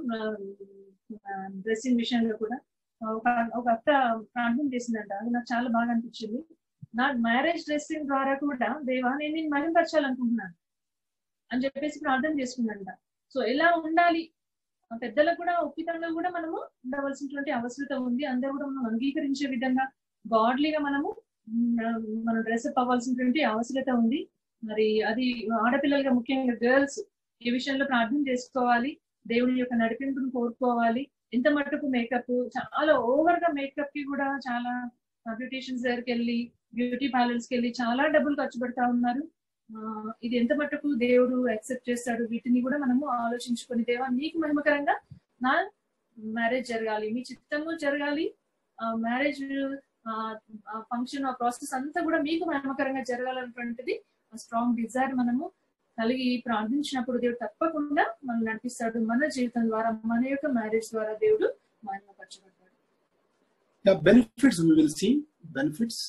డ్రెస్సింగ్ విషయంలో కూడా ఒక ఒక అక్క ప్రార్థన చేసిందంట అది నాకు చాలా బాగా అనిపించింది నా మ్యారేజ్ డ్రెస్సింగ్ ద్వారా కూడా దేవా నేను నేను మహిమపరచాలనుకుంటున్నాను అని చెప్పేసి ప్రార్థన చేసుకుందంట సో ఎలా ఉండాలి ఆ పెద్దలకు కూడా ఒప్పితంగా కూడా మనము ఉండవలసినటువంటి అవసరం ఉంది అందరూ కూడా మనం అంగీకరించే విధంగా గాడ్లీగా మనము మ్, మనం డ్రెస్ అప్ అవ్వాల్సినటువంటి అవసరత ఉంది మరి అది ఆడపిల్లలుగా ముఖ్యంగా గర్ల్స్ ఈ విషయంలో ప్రార్థన చేసుకోవాలి దేవుని యొక్క నడిపింపును కోరుకోవాలి ఎంత మట్టుకు మేకప్ చాలా ఓవర్ గా మేకప్ కి కూడా చాలా బ్యూటీషియన్స్ దగ్గరికి వెళ్ళి బ్యూటీ పార్లర్స్ కి వెళ్ళి చాలా డబ్బులు ఖర్చు పెడతా ఉన్నారు ఆ, ఇది ఎంత మట్టుకు దేవుడు యాక్సెప్ట్ చేస్తాడు వీటిని కూడా మనము ఆలోచించుకొని దేవా నీకు మహిమకరంగా నా మ్యారేజ్ జరగాలి మీ చిత్తము జరగాలి మ్యారేజ్ ఫంక్షన్ ఆ ప్రాసెస్ అంతా కూడా మీకు మహిమకరంగా జరగాలన్నటువంటిది స్ట్రాంగ్ డిజైర్ మనము కలిగి ప్రార్థించినప్పుడు దేవుడు తప్పకుండా మనం నడిపిస్తాడు మన జీవితం ద్వారా మన యొక్క మ్యారేజ్ ద్వారా దేవుడు మహిమపరచబడతాడు the benefits we will see benefits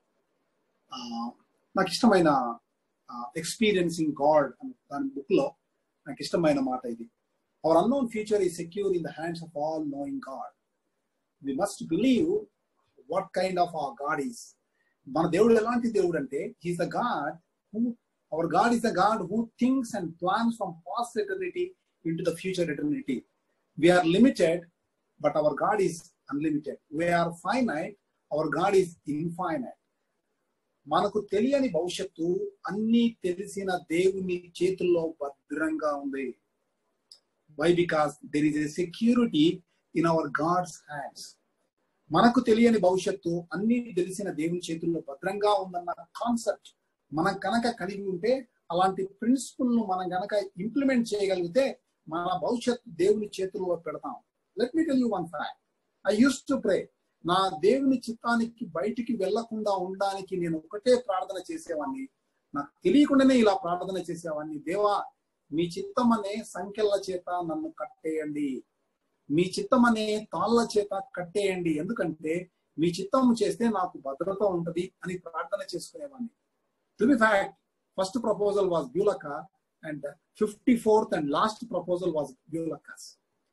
నాకు ఇష్టమైన ఎక్స్పీరియన్సింగ్ గాడ్ అనే దాని బుక్ లో నాకు ఇష్టమైన మాట ఇది our unknown future is secure in the hands of all knowing God we must believe what kind of our God is మన దేవుడు ఎలాంటి దేవుడు అంటే he's the God who our God is the God who thinks and plans from past eternity into the future eternity we're limited but our God is unlimited we're finite our God is infinite మనకు తెలియని భవిష్యత్తు అన్ని తెలిసిన దేవుని చేతుల్లో భద్రంగా ఉంది why because there is a security in our God's hands మనకు తెలియని భవిష్యత్తు అన్ని తెలిసిన దేవుని చేతుల్లో భద్రంగా ఉందన్న కాన్సెప్ట్ మనం కనుక కలిగి ఉంటే అలాంటి ప్రిన్సిపల్ ను మనం కనుక ఇంప్లిమెంట్ చేయగలిగితే మన భవిష్యత్తు దేవుని చేతుల్లో పెడతాం let me tell you one fact I used to pray నా దేవుని చిత్తానికి బయటికి వెళ్లకుండా ఉండడానికి నేను ఒకటే ప్రార్థన చేసేవాడిని నాకు తెలియకుండానే ఇలా ప్రార్థన చేసేవాడిని దేవా మీ చిత్తం అనే సంఖ్యల చేత నన్ను కట్టేయండి మీ చిత్తం అనే తాళ్ళ చేత కట్టేయండి ఎందుకంటే మీ చిత్తం చేస్తే నాకు భద్రత ఉంటది అని ప్రార్థన చేసుకునేవాడిని to be fact first proposal was బ్యూలక and fifty fourth and last proposal was బ్యూలకాస్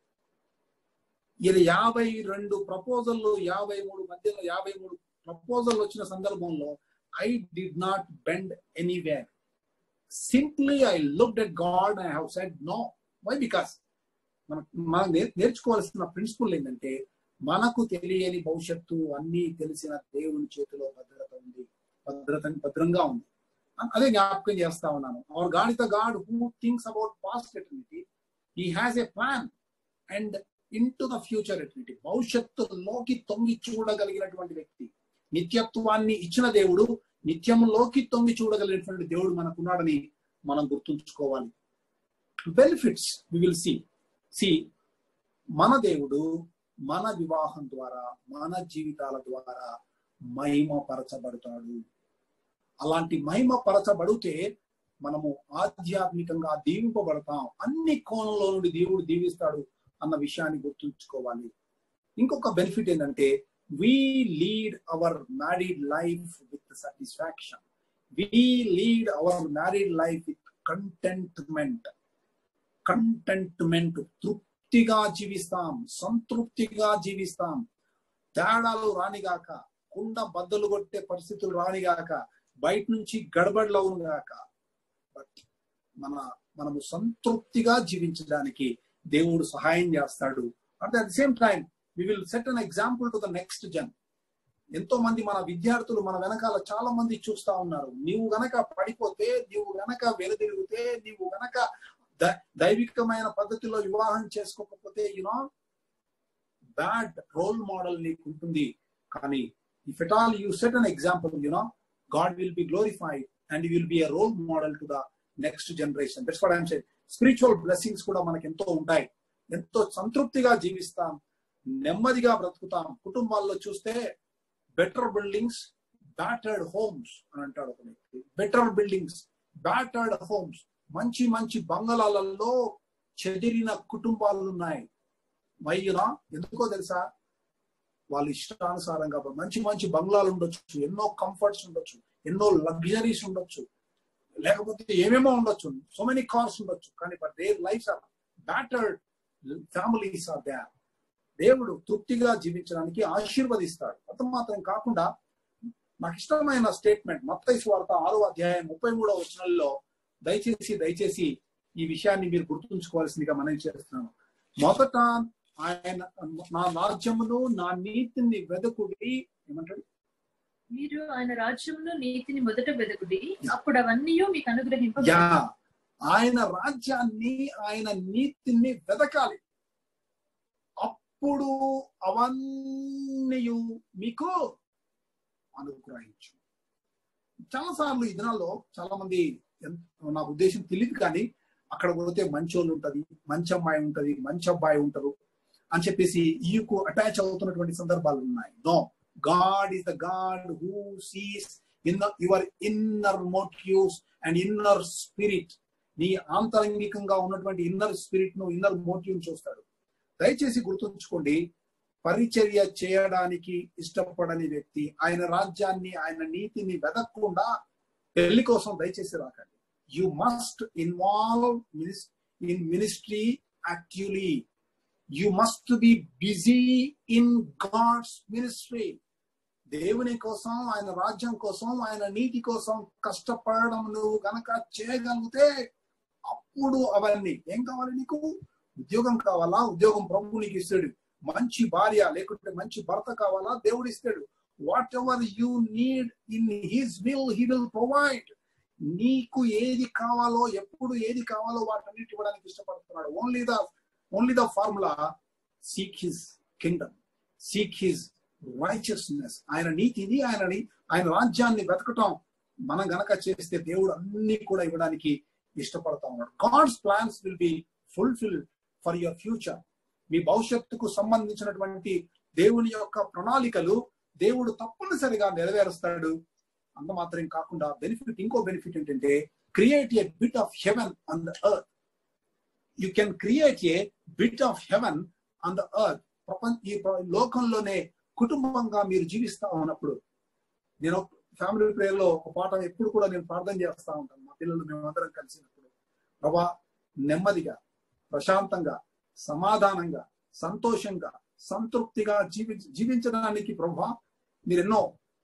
ఇది యాభై రెండు ప్రపోజల్లు యాభై మూడు మధ్యలో యాభై మూడు ప్రపోజల్ వచ్చిన సందర్భంలో I did not bend anywhere simply I looked at God I have said no why because మనం మనం నేర్చుకోవాల్సిన ప్రిన్సిపల్ ఏంటంటే మనకు తెలియని భవిష్యత్తు అన్ని తెలిసిన దేవుని చేతిలో భద్రత ఉంది భద్రత భద్రంగా ఉంది అదే జ్ఞాపకం చేస్తా ఉన్నాను our God is the God who thinks about past eternity he has a plan and into the future eternity భవిష్యత్తులోకి తొంగి చూడగలిగినటువంటి వ్యక్తి నిత్యత్వాన్ని ఇచ్చిన దేవుడు నిత్యంలోకి తొంగి చూడగలిగినటువంటి దేవుడు మనకున్నాడని మనం గుర్తుంచుకోవాలి benefits we will see see మన దేవుడు మన వివాహం ద్వారా మన జీవితాల ద్వారా మహిమపరచబడతాడు అలాంటి మహిమపరచబడితే మనము ఆధ్యాత్మికంగా దీవింపబడతాం అన్ని కోణంలో నుండి దేవుడు దీవిస్తాడు అన్న విషయాన్ని గుర్తుంచుకోవాలి ఇంకొక బెనిఫిట్ ఏంటంటే we lead our married life with satisfaction. We lead our married life with contentment. Contentment తృప్తిగా జీవిస్తాం సంతృప్తిగా జీవిస్తాం తేడాలు రానిగాక కుండ బద్దలు కొట్టే పరిస్థితులు రానిగాక బయట నుంచి గడబడలవును గాక బట్ మన మనము సంతృప్తిగా జీవించడానికి దేవుడు సహాయం చేస్తాడు అంటే at the same time we will set an example to the next జన్ ఎంతో మంది మన విద్యార్థులు మన వెనకాల చాలా మంది చూస్తా ఉన్నారు నీవు గనక పడిపోతే నీవు గనక వెనుదిరిగితే నీవు గనక దైవికమైన పద్ధతిలో వివాహం చేసుకోకపోతే యునో బ్యాడ్ రోల్ మోడల్ నీకు ఉంటుంది కానీ if at all you set an example you know God will be glorified and will be a role model to the next generation that's what I'm said spiritual blessings కూడా మనకి ఎంతో ఉంటాయి ఎంతో సంతృప్తిగా జీవిస్తాం నెమ్మదిగా బ్రతుకుతాం కుటుంబాల్లో చూస్తే బెటర్ బిల్డింగ్స్ బ్యాటర్డ్ హోమ్స్ అని అంటాడు ఒక వ్యక్తి బెటర్ బిల్డింగ్స్ బ్యాటర్డ్ హోమ్స్ మంచి మంచి బంగళాలలో చెదిరిన కుటుంబాలు ఉన్నాయి వయ్యునా ఎందుకో తెలుసా వాళ్ళ ఇష్టానుసారంగా మంచి మంచి బంగ్లాలు ఉండొచ్చు ఎన్నో కంఫర్ట్స్ ఉండొచ్చు ఎన్నో లగ్జరీస్ ఉండొచ్చు లేకపోతే ఏమేమో ఉండొచ్చు సో మెనీ కార్స్ ఉండొచ్చు కానీ but their life are battered families are they దేవుడు తృప్తిగా జీవించడానికి ఆశీర్వదిస్తాడు అంత మాత్రం కాకుండా నాకు ఇష్టమైన స్టేట్మెంట్ మత్తైసు వార్త ఆరో అధ్యాయం ముప్పై మూడో వచనంలో దయచేసి దయచేసి ఈ విషయాన్ని మీరు గుర్తుంచుకోవాల్సిందిగా మనవి చేస్తున్నాను మొదట ఆయన నా రాజ్యమును నా నీతిని వెదకుడి ఏమంటాడు మీరు ఆయన రాజ్యంలో నీతిని మొదట వెదకుడి అప్పుడు అవన్నీ మీకు అనుగ్రహింప యా ఆయన రాజ్యాన్ని ఆయన నీతిని వెదకాలి అప్పుడు అవన్నీ మీకు అనుగ్రహించు చాలా సార్లు ఈ దినాల్లో చాలా మంది నాకు ఉద్దేశం తెలియదు కానీ అక్కడ పోతే మంచోళ్ళు ఉంటది మంచి అమ్మాయి ఉంటది మంచి అబ్బాయి ఉంటారు అని చెప్పేసి ఈకు అటాచ్ అవుతున్నటువంటి సందర్భాలు ఉన్నాయి no God is the God who sees in your inner motives and inner spirit నీ ఆంతరంగికంగా ఉన్నటువంటి ఇన్నర్ స్పిరిట్ ను ఇన్నర్ మోటివ్ చూస్తాడు దయచేసి గుర్తుంచుకోండి పరిచర్య చేయడానికి ఇష్టపడని వ్యక్తి ఆయన రాజ్యాన్ని ఆయన నీతిని వెదక్కుండా పెళ్లి కోసం దయచేసి రాకండి you must involve in ministry actually you must be busy in God's ministry దేవుని కోసం ఆయన రాజ్యం కోసం ఆయన నీతి కోసం కష్టపడడం నువ్వు గనక చేయగలిగితే అప్పుడు అవన్నీ ఏం కావాలి నీకు ఉద్యోగం కావాలా ఉద్యోగం ప్రభు నీకు ఇస్తాడు మంచి భార్య లేకుంటే మంచి భర్త కావాలా దేవుడు ఇస్తాడు whatever you need in his will he will provide నీకు ఏది కావాలో ఎప్పుడు ఏది కావాలో వాటన్నిటి ఇవ్వడానికి ఇష్టపడుతున్నాడు only the only the formula seek his kingdom seek his righteousness ఆయన నీతిని ఆయన ఆయన రాజ్యాన్ని వెతకటం మనం గనక చేస్తే దేవుడు అన్ని కూడా ఇవ్వడానికి ఇష్టపడతా ఉన్నాడు God's plans will be fulfil for your future మీ భవిష్యత్తుకు సంబంధించినటువంటి దేవుని యొక్క ప్రణాళికలు దేవుడు తప్పనిసరిగా నెరవేరుస్తాడు అంత మాత్రం కాకుండా బెనిఫిట్ ఇంకో బెనిఫిట్ ఏంటంటే create a bit of heaven on the earth you can create a bit of heaven on the earth ప్రపంచ ఈ లోకంలోనే కుటుంబంగా మీరు జీవిస్తా ఉన్నప్పుడు నేను ఫ్యామిలీ ప్రేయర్ లో ఒక పాట ఎప్పుడు కూడా నేను ప్రార్థన చేస్తా ఉంటాను మా పిల్లలు మేమందరం కలిసినప్పుడు ప్రభా నెమ్మదిగా ప్రశాంతంగా సమాధానంగా సంతోషంగా సంతృప్తిగా జీవి జీవించడానికి ప్రభా మీరెన్నో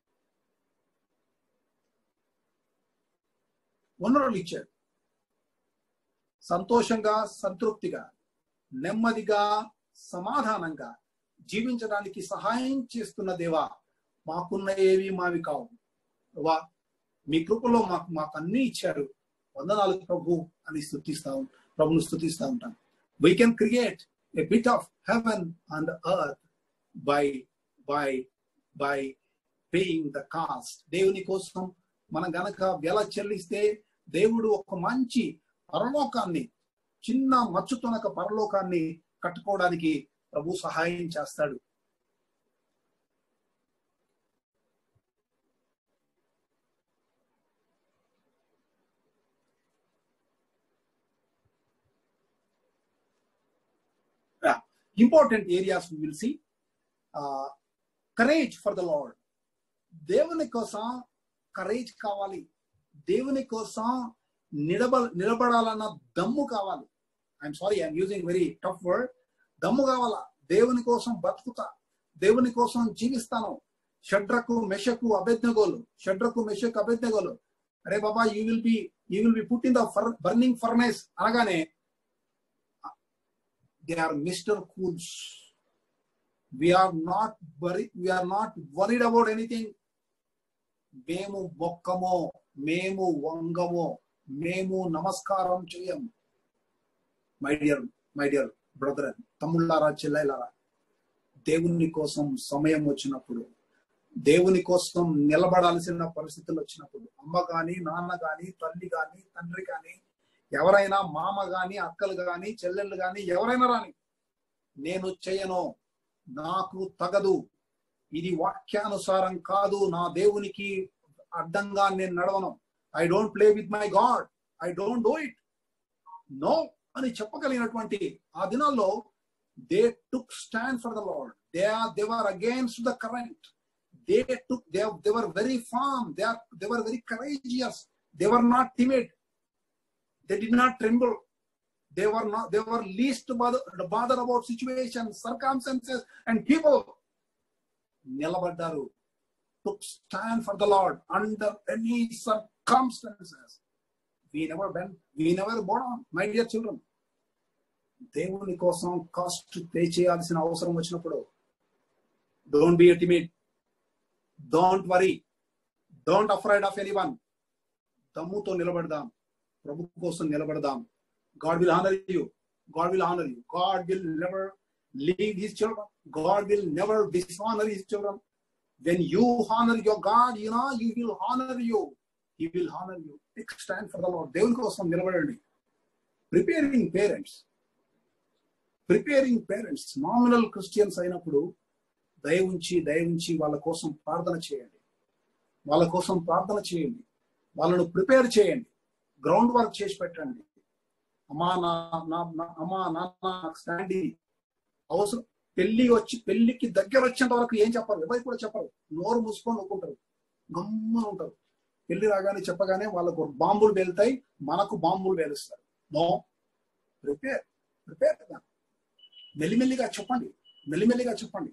వనరులు ఇచ్చారు సంతోషంగా సంతృప్తిగా నెమ్మదిగా సమాధానంగా జీవించడానికి సహాయం చేస్తున్న దేవా మాకున్న ఏవి మావి కావు వా మీ కృపలో మాకు మాకు అన్ని ఇచ్చారు వందనాలు ప్రభు అని స్థుతిస్తా ప్రభును స్థుతిస్తా ఉంటాం we can create a bit of heaven and earth by by by paying the cost దేవుని కోసం మనం గనక వెల చెల్లిస్తే దేవుడు ఒక మంచి పరలోకాన్ని చిన్న మచ్చుతునక పరలోకాన్ని కట్టుకోవడానికి ప్రభు సహాయం చేస్తాడు important areas will see courage for the Lord దేవుని కోసం కరేజ్ కావాలి దేవుని కోసం నిలబ నిలబడాలన్న దమ్ము కావాలి I'm sorry I'm using very tough word దమ్ము కావాలా దేవుని కోసం బతుకుతా దేవుని కోసం జీవిస్తాను షడ్రకు మెషకు అభెజ్ఞగోలు షడ్రకు మెషకు అభెజ్ఞగోలు అరే బాబా you will be you will be put in the burning furnace అనగానే they are Mister cools we're not worry we're not worried about anything మేము మొక్కమో మేము వంగమో మేము నమస్కారం చేయం my dear my dear brother తమ్ముళ్ళారా చెల్లెలారా దేవుని కోసం సమయం వచ్చినప్పుడు దేవుని కోసం నిలబడాల్సిన పరిస్థితులు వచ్చినప్పుడు అమ్మ గాని నాన్న గాని తల్లి గాని తండ్రి గాని ఎవరైనా మామ గాని అక్కలు గాని చెల్లెళ్ళు గాని ఎవరైనా రాని నేను చేయను నాకు తగదు ఇది వాక్యానుసారం కాదు నా దేవునికి అడ్డంగా నేను నడవను I don't play with my God I don't do it no అని చెప్పగలిగినటువంటి ఆ దినాల్లో they took stand for the Lord they are they were against the current they took they they were very firm they are they were very courageous they were not timid they did not tremble they were not they were least bother, bother about situations circumstances and people నిలబడ్డారు took stand for the lord under any circumstances we never been we never born on my dear children దేవుని కోసం cost pay చేయాల్సిన అవసరం వచ్చినప్పుడు don't be timid don't worry don't afraid of anyone దమ్ముతో నిలబడదాం ప్రభు కోసం నిలబడదాం God will honor you. God will honor you. God will never leave his children. God will never dishonor his children. When you honor your God, you know, he will honor you. He will honor you. Take stand for the Lord. దేవుని కోసం నిలబడండి preparing parents preparing parents nominal Christians అయినప్పుడు దయ ఉంచి దయ ఉంచి వాళ్ళ కోసం ప్రార్థన చేయండి వాళ్ళ కోసం ప్రార్థన చేయండి వాళ్ళను ప్రిపేర్ చేయండి గ్రౌండ్ వర్క్ చేసి పెట్టండి అమ్మా నా నా- నా- అమ్మా నాన్న నాకు స్టాండ్ ఇది. అవసరం పెళ్లి వచ్చి పెళ్లికి దగ్గర వచ్చేంత వరకు ఏం చెప్పరు ఎవరికి కూడా చెప్పరు నోరు మూసుకొని ఒక్కుంటారు గమ్మున ఉంటారు పెళ్లి రాగానే చెప్పగానే వాళ్ళకు బాంబులు వెళ్తాయి మనకు బాంబులు వేలుస్తారు నో ప్రిపేర్ ప్రిపేర్ మెల్లిమెల్లిగా చెప్పండి మెల్లిమెల్లిగా చెప్పండి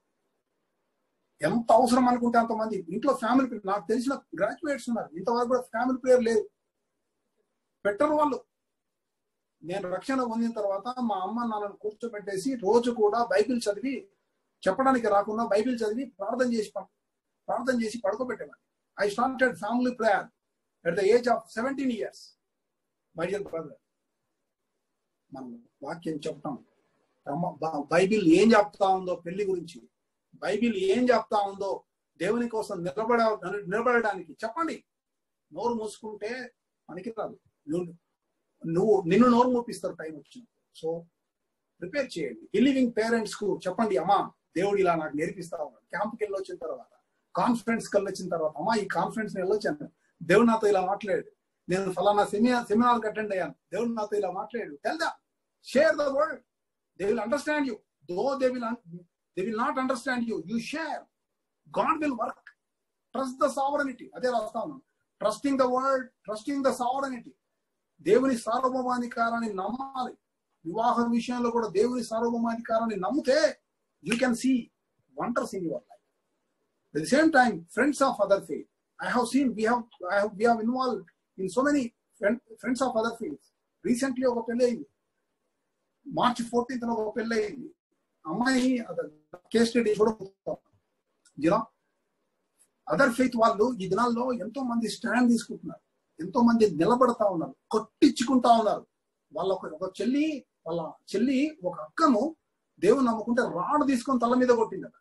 ఎంత అవసరం అనుకుంటే అంతమంది ఇంట్లో ఫ్యామిలీ ప్రేయర్ నాకు తెలిసిన గ్రాడ్యుయేట్స్ ఉన్నారు ఇంతవరకు కూడా ఫ్యామిలీ ప్రేయర్ లేదు పెట్టరు వాళ్ళు నేను రక్షణ పొందిన తర్వాత మా అమ్మ నాన్నను కూర్చోబెట్టేసి రోజు కూడా బైబిల్ చదివి చెప్పడానికి రాకుండా బైబిల్ చదివి ప్రార్థన చేసి ప- ప్రార్థన చేసి పడుకోబెట్టేవాడిని I started family prayer at the age of seventeen years my dear brother మనం వాక్యం చెప్తాం బ్రహ్మ- బ- బైబిల్ ఏం చెప్తా ఉందో పెళ్లి గురించి బైబిల్ ఏం చెప్తా ఉందో దేవుని కోసం నిలబడ నిలబడడానికి చెప్పండి నోరు మూసుకుంటే పనికిరాదు నువ్వు నువ్వు నిన్ను నోరు మూపిస్తారు టైం వచ్చినప్పుడు సో ప్రిపేర్ చేయండి బిలీవింగ్ పేరెంట్స్ కు చెప్పండి అమ్మా దేవుడు ఇలా నాకు నేర్పిస్తా ఉన్నాడు క్యాంప్కి వెళ్ళి వచ్చిన తర్వాత కాన్ఫరెన్స్ కి వచ్చిన తర్వాత అమ్మా ఈ కాన్ఫరెన్స్ వెళ్ళొచ్చాను దేవుడు నాతో ఇలా మాట్లాడాడు నేను ఫలానా సెమినార్ సెమినార్ అటెండ్ అయ్యాను దేవుడు నాతో ఇలా మాట్లాడాడు tell the share the word they will understand you though they will they will not understand you you share God will work trust the sovereignty అదే రాస్తా ఉన్నాను trusting the word trusting the sovereignty దేవుని సార్వభౌమాధికారాన్ని నమ్మాలి వివాహం విషయంలో కూడా దేవుని సార్వభౌమాధికారాన్ని నమ్మితే you can see wonders in your life at the same time friends of other faith i have seen we have i have we have involved in so many friend, friends of other faiths recently ఒక పెళ్ళి అయింది March fourteenth ఒక పెళ్ళి అయింది అమ్మాయి case study చూడబోతాం you know other faith వాళ్ళు ఈ దినాల్లో ఎంతో మంది స్టాండ్ తీసుకుంటున్నారు ఎంతో మంది నిలబడతా ఉన్నారు కొట్టించుకుంటా ఉన్నారు వాళ్ళ ఒక ఒక చెల్లి వాళ్ళ చెల్లి ఒక అక్కను దేవుని నమ్ముకుంటే రాడు తీసుకొని తల మీద కొట్టిందట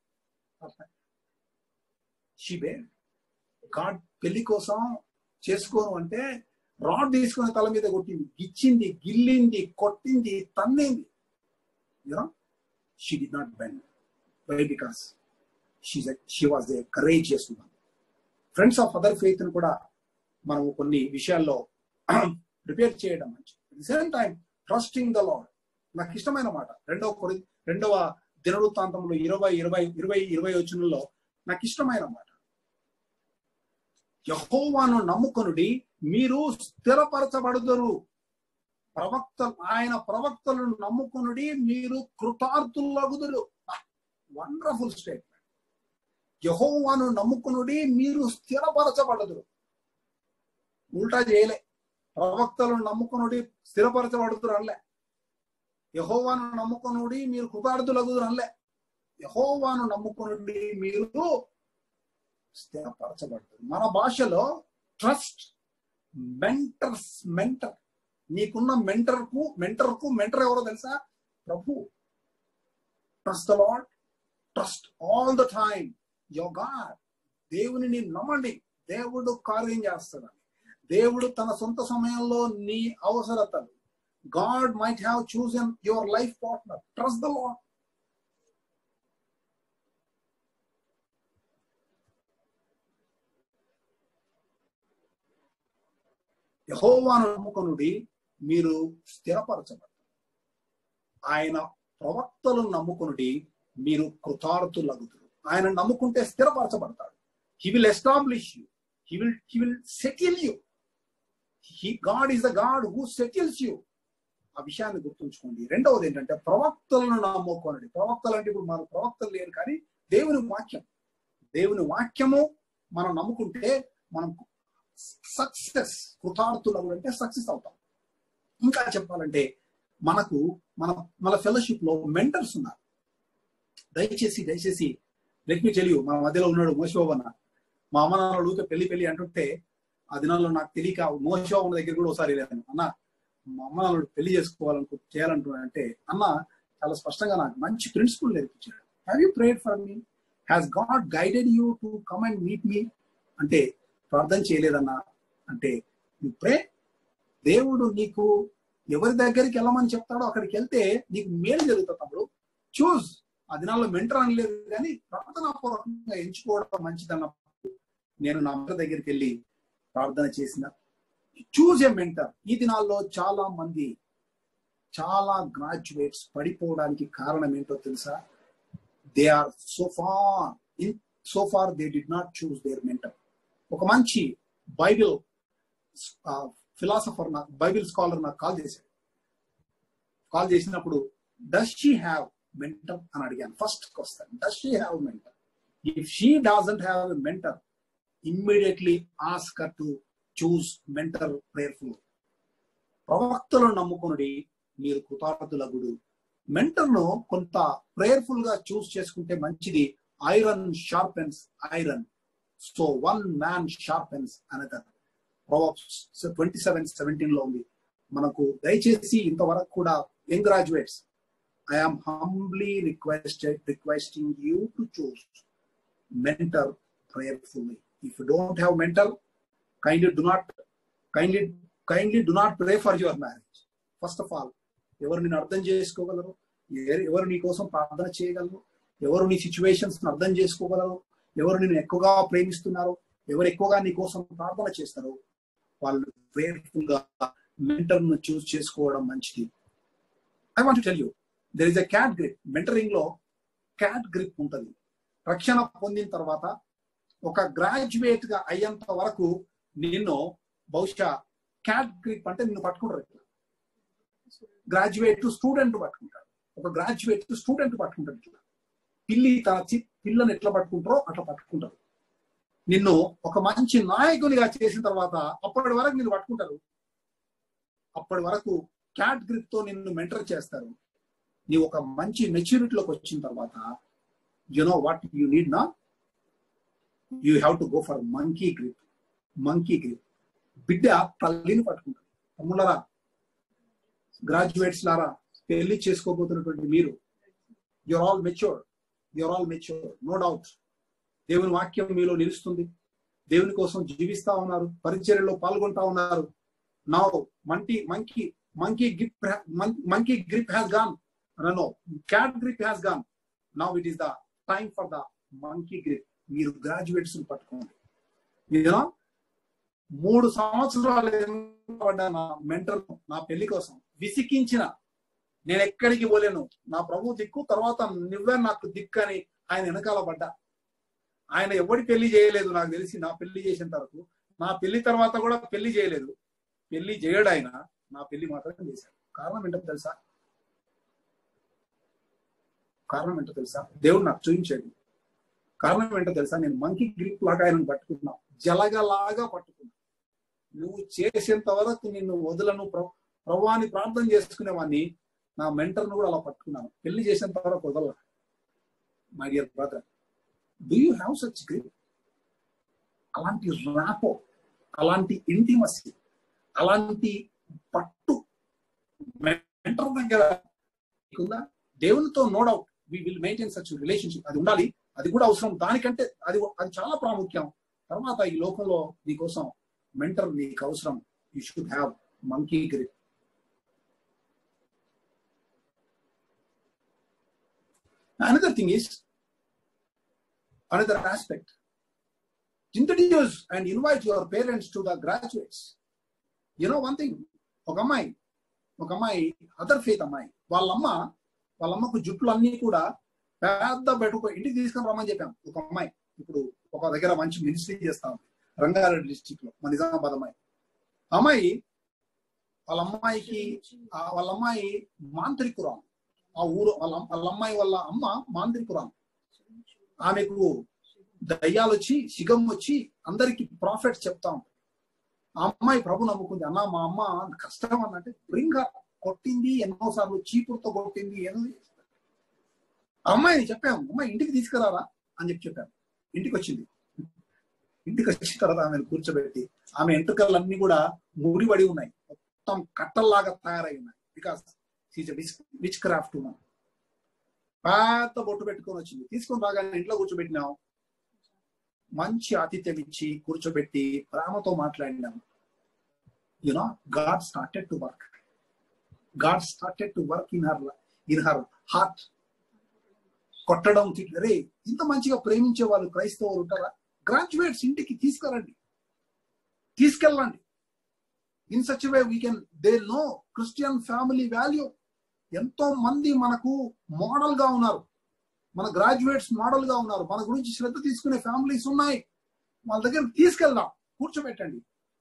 షీబే గాడ్ పెళ్లి కోసం చేసుకోను అంటే రాడ్ తీసుకొని తల మీద కొట్టింది గిచ్చింది గిల్లింది కొట్టింది తన్నింది you know she did not bend why because she was a courageous friends of other faith కూడా మనం కొన్ని విషయాల్లో ప్రిపేర్ చేయడం మంచి same time trusting the Lord నాకు ఇష్టమైన మాట రెండవ కొరి రెండవ దినవృత్తాంతంలో ఇరవై ఇరవై ఇరవై ఇరవై వచనంలో నాకు ఇష్టమైన మాట యహోవాను నమ్ముకొనుడి మీరు స్థిరపరచబడుదురు ప్రవక్త ఆయన ప్రవక్తలను నమ్ముకొనుడి మీరు కృతార్థులగుదురు వండర్ఫుల్ స్టేట్మెంట్ యహోవాను నమ్ముకొనుడి మీరు స్థిరపరచబడదురు ఉల్టా చేయలే ప్రవక్తలను నమ్ముకొనుడి స్థిరపరచబడుతురు అనలే యహోవాను నమ్ముకొనుడి మీరు కృతార్థులగుదురు అనలే యహోవాను నమ్ముకొనుడి మీరు స్థిరపరచబడుతుంది మన భాషలో ట్రస్ట్ మెంటర్స్ మెంటర్ నీకున్న మెంటర్ కు మెంటర్ కు మెంటర్ ఎవరో తెలుసా ప్రభు trust the Lord trust all the time your God దేవుని నమ్మండి దేవుడు కార్యం చేస్తాడని దేవుడు తన సొంత సమయంలో నీ అవసరతలు God might have chosen your life partner trust the Lord యహోవాను నమ్ముకొనుడి మీరు స్థిరపరచబడతారు ఆయన ప్రవక్తలను నమ్ముకొనుడి మీరు కృతార్థులగుతారు ఆయన నమ్ముకుంటే స్థిరపరచబడతాడు he will establish you he will he will settle you he God is the God who settles you ఆ విషయాన్ని గుర్తుంచుకోండి రెండవది ఏంటంటే ప్రవక్తలను నమ్ముకోనండి ప్రవక్తలు అంటే ఇప్పుడు మన ప్రవక్తలు లేరు కానీ దేవుని వాక్యం దేవుని వాక్యము మనం నమ్ముకుంటే మనం సక్సెస్ కృతార్థులు అంటే సక్సెస్ అవుతాం ఇంకా చెప్పాలంటే మనకు మన మన ఫెలోషిప్ లో మెంటర్స్ ఉన్నారు దయచేసి దయచేసి లెట్ మీ తెలియ మన మధ్యలో ఉన్నాడు మోసోవన్న మా అమ్మ నాన్న ఊరికే పెళ్లి పెళ్లి అంటుంటే ఆ దినాల్లో నాకు తెలియక మోసోవన్న దగ్గర కూడా ఒకసారి వెళ్ళాను అన్న మా అమ్మ నాన్నడు పెళ్లి చేసుకోవాలనుకో చేయాలంటున్నాడంటే అన్న చాలా స్పష్టంగా నాకు మంచి ప్రిన్సిపల్ నేర్పించాడు have you prayed for me has God guided you to come and meet me అంటే ప్రార్థన చేయలేదన్నా అంటే నువ్వు ప్రే దేవుడు నీకు ఎవరి దగ్గరికి వెళ్ళమని చెప్తాడో అక్కడికి వెళ్తే నీకు మేలు జరుగుతుంది తమ్ముడు చూస్ ఆ దినాల్లో మెంటర్ అనలేదు కానీ ప్రార్థనాపూర్వకంగా ఎంచుకోవడం మంచిదన్నప్పుడు నేను నా అమ్మ దగ్గరికి వెళ్ళి ప్రార్థన చేసిన చూజ్ ఏ మెంటర్ ఈ దినాల్లో చాలా మంది చాలా గ్రాడ్యుయేట్స్ పడిపోవడానికి కారణం ఏంటో తెలుసా they are so far in so far they did not choose their mentor ఒక మంచి బైబిల్ ఫిలాసఫర్ నాకు బైబిల్ స్కాలర్ నాకు కాల్ చేశాడు కాల్ చేసినప్పుడు డస్ షీ హ్యావ్ మెంటర్ అని అడిగాను ఫస్ట్ వస్తాను does she have mentor if she doesn't have a mentor immediately ask to choose mentor prayerful ప్రవక్తలను నమ్ముకునుడి మీరు కృతార్థులగుడు మెంటర్ ను కొంత ప్రేయర్ఫుల్ గా చూస్ చేసుకుంటే మంచిది iron sharpens iron so one man sharpens another twenty seven seventeen లో ఉంది మనకు దయచేసి ఇంతవరకు కూడా young graduates I'm humbly requested requesting you to choose mentor prayerfully if you don't have mentor kindly do not kindly kindly do not pray for your marriage first of all ఎవరు నేను అర్థం చేసుకోగలరు ఏ- ఎవరు నీ కోసం ప్రార్థన చేయగలరు ఎవరు నీ సిచ్యువేషన్స్ అర్థం చేసుకోగలరు ఎవరు నేను ఎక్కువగా ప్రేమిస్తున్నారు ఎవరు ఎక్కువగా నీ కోసం ప్రార్థన చేస్తారు వాళ్ళు ప్రేయర్ఫుల్ గా మెంటర్ ను చూస్ చేసుకోవడం మంచిది I want tell you there is a cat grip mentoring లో క్యాట్ గ్రిప్ ఉంటుంది రక్షణ పొందిన తర్వాత ఒక గ్రాడ్యుయేట్ గా అయ్యేంత వరకు నిన్ను బహుశా క్యాట్ గ్రిప్ అంటే నిన్ను పట్టుకుంటారు ఇట్లా గ్రాడ్యుయేట్ స్టూడెంట్ పట్టుకుంటాడు ఒక గ్రాడ్యుయేట్ స్టూడెంట్ పట్టుకుంటాడు ఇట్లా పిల్లి తన చి- పిల్లని ఎట్లా పట్టుకుంటారో అట్లా పట్టుకుంటారు నిన్ను ఒక మంచి నాయకునిగా చేసిన తర్వాత అప్పటి వరకు నిన్ను పట్టుకుంటారు అప్పటి వరకు క్యాట్ గ్రిప్ తో నిన్ను మెంటర్ చేస్తారు నీవు ఒక మంచి మెచ్యూరిటీలోకి వచ్చిన తర్వాత you know what you need నా you have to go for monkey grip monkey grip బిడ్డ తల్లిని పట్టుకుంటారు తమ్ముళ్ళరా గ్రాడ్యుయేట్స్ లారా పెళ్లి చేసుకోబోతున్నటువంటి మీరు you're all mature you're all mature no doubt దేవుని వాక్యం మీలో నిలుస్తుంది దేవుని కోసం జీవిస్తా ఉన్నారు పరిచర్యలో పాల్గొంటా ఉన్నారు now monkey monkey monkey grip monkey grip has gone no cat grip has gone now it is the time for the monkey grip మీరు గ్రాడ్యుయేట్స్ పట్టుకోండి యూనో మూడు సంవత్సరాలు పడ్డా నా మెంటర్ నా పెళ్లి కోసం విసికించిన నేను ఎక్కడికి పోలేను నా ప్రభు దిక్కు తర్వాత నువ్వే నాకు దిక్కు అని ఆయన వెనకాల పడ్డా ఆయన ఎవడి పెళ్లి చేయలేదు నాకు తెలిసి నా పెళ్లి చేసేంత వరకు నా పెళ్లి తర్వాత కూడా పెళ్లి చేయలేదు పెళ్లి చేయడు ఆయన నా పెళ్లి మాత్రం చేశాడు కారణం ఏంటో తెలుసా కారణం ఏంటో తెలుసా దేవుడు నాకు చూపించాడు కారణం ఏంటో తెలుసా నేను మంకీ గ్రిప్ లాగా ఆయన పట్టుకున్నా జలగలాగా పట్టుకున్నా నువ్వు చేసేంత వరకు నిన్ను వదలను ప్ర- ప్రభువాన్ని ప్రార్థన చేసుకునేవాడిని నా మెంటర్ను కూడా అలా పట్టుకున్నాను పెళ్లి చేసేంత వరకు వదల my dear brother do you have such grip అలాంటి ర్యాపో అలాంటి ఇంటిమసీ అలాంటి పట్టు మెంటర్ దగ్గర నీకుందా దేవునితో no doubt we will maintain such relationship అది ఉండాలి అది కూడా అవసరం దానికంటే అది అది చాలా ప్రాముఖ్యం తర్వాత ఈ లోకంలో నీకోసం మెంటర్ నీకు అవసరం you should have monkey grip Another thing is, another aspect. Introduce and invite your parents to the graduates. You know one thing, ఒక అమ్మాయి ఒక అమ్మాయి అదర్ ఫేత్ అమ్మాయి వాళ్ళమ్మ వాళ్ళమ్మకు జుట్లు అన్ని కూడా పెద్ద పెట్టుకో ఇంటికి తీసుకొని రమ్మని చెప్పాం ఒక అమ్మాయి ఇప్పుడు ఒక దగ్గర మంచి మినిస్ట్రీ చేస్తా ఉంది రంగారెడ్డి డిస్టిక్ లో మన నిజామాబాద్ అమ్మాయి అమ్మాయి వాళ్ళ అమ్మాయికి ఆ వాళ్ళ అమ్మాయి మాంత్రికురాలు ఆ ఊరు వాళ్ళ వాళ్ళ అమ్మాయి వాళ్ళ అమ్మ మాంత్రికురాలు ఆమెకు దయ్యాలు వచ్చి సిగం వచ్చి అందరికి ప్రాఫిట్ చెప్తా ఉంటాయి ఆ అమ్మాయి ప్రభు నమ్ముకుంది అన్న మా అమ్మ కష్టం అన్నట్టే బ్రింగ్ కొట్టింది ఎన్నోసార్లు చీపురుతో కొట్టింది ఏదో చేసింది. ఆ అమ్మాయిని చెప్పాము అమ్మాయి ఇంటికి తీసుకురారా అని చెప్పి చెప్పాను ఇంటికి వచ్చింది ఇంటికి వచ్చిన తర్వాత ఆమెను కూర్చోబెట్టి ఆమె ఎంట్రుకలన్నీ కూడా ముడిపడి ఉన్నాయి మొత్తం కట్టల్లాగా తయారై ఉన్నాయి బికాస్ విచ్ క్రాఫ్ట్ ఉన్నాం పెద్ద బొట్టు పెట్టుకొని వచ్చింది తీసుకొని రాగానే ఇంట్లో కూర్చోబెట్టినాం మంచి ఆతిథ్యం ఇచ్చి కూర్చోబెట్టి ప్రేమతో మాట్లాడినాం you know God started to work God started to work in her in her heart కొట్టడం తిట్ట రే ఇంత మంచిగా ప్రేమించే వాళ్ళు క్రైస్తవులు ఉంటారా గ్రాడ్యుయేట్స్ ఇంటికి తీసుకురండి తీసుకెళ్ళండి in such way we can they know Christian family value ఎంతో మంది మనకు మోడల్ గా ఉన్నారు మన గ్రాడ్యుయేట్స్ మోడల్ గా ఉన్నారు మన గురించి శ్రద్ధ తీసుకునే ఫ్యామిలీస్ ఉన్నాయి వాళ్ళ దగ్గర తీసుకెళ్దాం కూర్చోబెట్టండి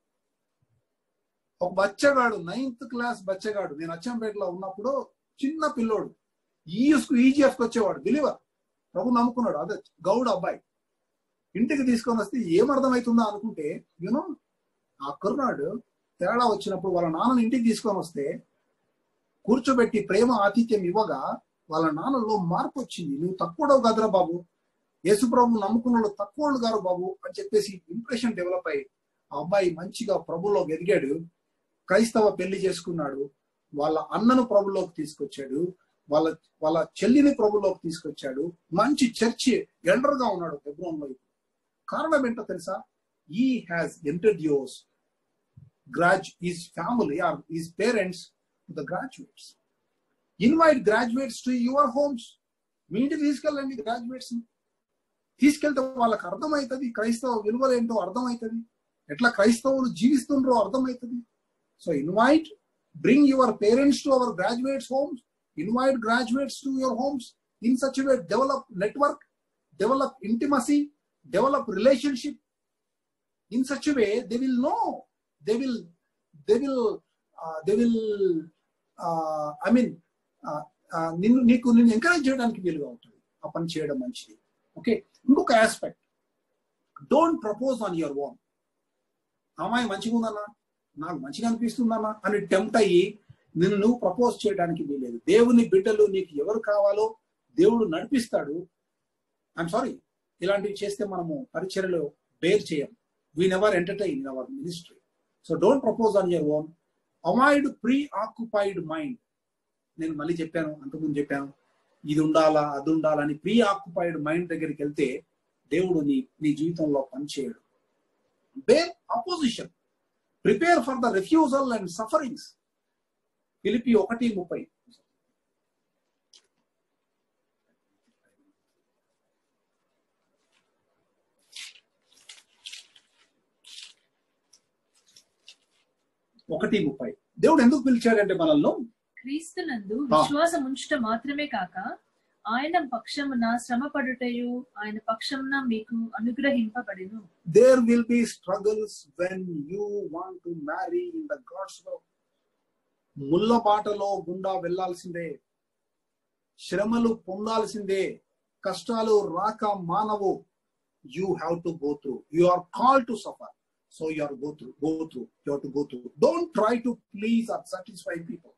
ఒక బచ్చగాడు నైన్త్ క్లాస్ బచ్చగాడు నేను అచ్చంపేటలో ఉన్నప్పుడు చిన్న పిల్లోడు ఈఎస్కు ఈజీఎఫ్కి వచ్చేవాడు బిలీవర్ ప్రభు నమ్ముకున్నాడు అదే గౌడ్ అబ్బాయి ఇంటికి తీసుకొని వస్తే ఏం అర్థమవుతుందా అనుకుంటే యూనో ఆ కుర్రాడు తేడా వచ్చినప్పుడు వాళ్ళ నాన్నని ఇంటికి తీసుకొని వస్తే కూర్చోబెట్టి ప్రేమ ఆతిథ్యం ఇవ్వగా వాళ్ళ నాన్నలో మార్పు వచ్చింది నువ్వు తక్కువడవు కదరా బాబు యేసు ప్రభు నమ్ముకున్న వాళ్ళు తక్కువ గారు బాబు అని చెప్పేసి ఇంప్రెషన్ డెవలప్ అయ్యి ఆ అబ్బాయి మంచిగా ప్రభులో ఎదిగాడు క్రైస్తవ పెళ్లి చేసుకున్నాడు వాళ్ళ అన్నను ప్రభులోకి తీసుకొచ్చాడు వాళ్ళ వాళ్ళ చెల్లిని ప్రభులోకి తీసుకొచ్చాడు మంచి చర్చి ఎండర్ గా ఉన్నాడు హెబ్రోన్ లో కారణం ఏంటో తెలుసా ఈ has introduce grads is family or is parents the graduates invite graduates to your homes మీ ఇంటికి తీసుకెళ్ళండి గ్రాడ్యుయేట్స్ తీసుకెళ్తే వాళ్ళకి అర్థమవుతుంది క్రైస్తవ విలువలు ఏంటో అర్థమవుతుంది ఎట్లా క్రైస్తవులు జీవిస్తుండ్రో అర్థమవుతుంది so invite bring your parents to our graduates homes invite graduates to your homes in such way develop network develop intimacy develop relationship in such way they will know they will they will they will I mean నిన్ను నీకు నిన్ను encourage చేయడానికి వీలుగా ఉంటుంది ఆ పని చేయడం మంచిది ఓకే ఇంకొక aspect don't propose on your own అమ్మాయి మంచిగా ఉందన్నా నాకు మంచిగా అనిపిస్తుందన్నా అని టెంప్ట్ అయ్యి నిన్ను నువ్వు ప్రపోజ్ చేయడానికి వీలేదు దేవుని బిడ్డలు నీకు ఎవరు కావాలో దేవుడు నడిపిస్తాడు ఐఎమ్ సారీ ఇలాంటివి చేస్తే మనము పరిచయలో బేర్ చేయం we never entertain in our ministry so don't propose on your own avoid preoccupied mind నేను మళ్ళీ చెప్పాను అంతకుముందు చెప్పాను ఇది ఉండాలా అది ఉండాలని ప్రీ ఆక్యుపైడ్ మైండ్ దగ్గరికి వెళ్తే దేవుడు నీ నీ జీవితంలో పనిచేయడు bear opposition prepare for the refusal and sufferings పిలిపి ఒకటి ముప్పై ఒకటి ముప్పై దేవుడు ఎందుకు పిలిచాడంటే మనల్ని క్రీస్తునందు ఆ. విశ్వాసం ఉంచుట మాత్రమే కాక ఆయన పక్షమున శ్రమ పడుటయు ఆయన పక్షమున మీకు అనుగ్రహింపబడిను there will be struggles when you want to marry in the God's will. ముళ్ళ బాటలో గుండా వెళ్ళాల్సిందే శ్రమలు పొందాల్సిందే కష్టాలు రాక మానవు you have to go through you are call to suffer so you are go through go through you to go through don't try to please or satisfy people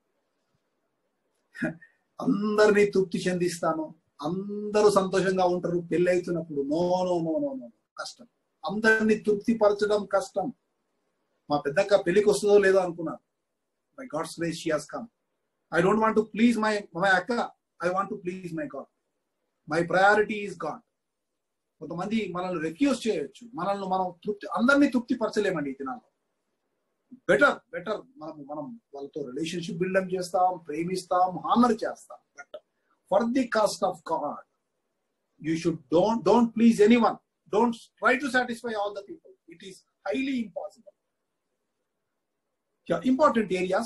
అందరినీ తృప్తి చెందిస్తాను అందరూ సంతోషంగా ఉంటారు పెళ్లి అవుతున్నప్పుడు no no no no no కష్టం అందరినీ తృప్తి పరచడం కష్టం మా పెద్దక్క పెళ్లికి వస్తుందో లేదో అనుకున్నాను my God's grace she has come I don't want to please my my అక్క I want to please my God my priority is God కొంతమంది మనల్ని రిఫ్యూజ్ చేయొచ్చు మనల్ని మనం తృప్తి అందరినీ తృప్తి పరచలేమండి ఈ దినాల్లో బెటర్ బెటర్ మనం మనం వాళ్ళతో రిలేషన్షిప్ బిల్డప్ చేస్తాం ప్రేమిస్తాం హానర్ చేస్తాం but for the cost of God you should don't don't please anyone don't try to satisfy all the people. It is highly impossible. Yeah, important areas.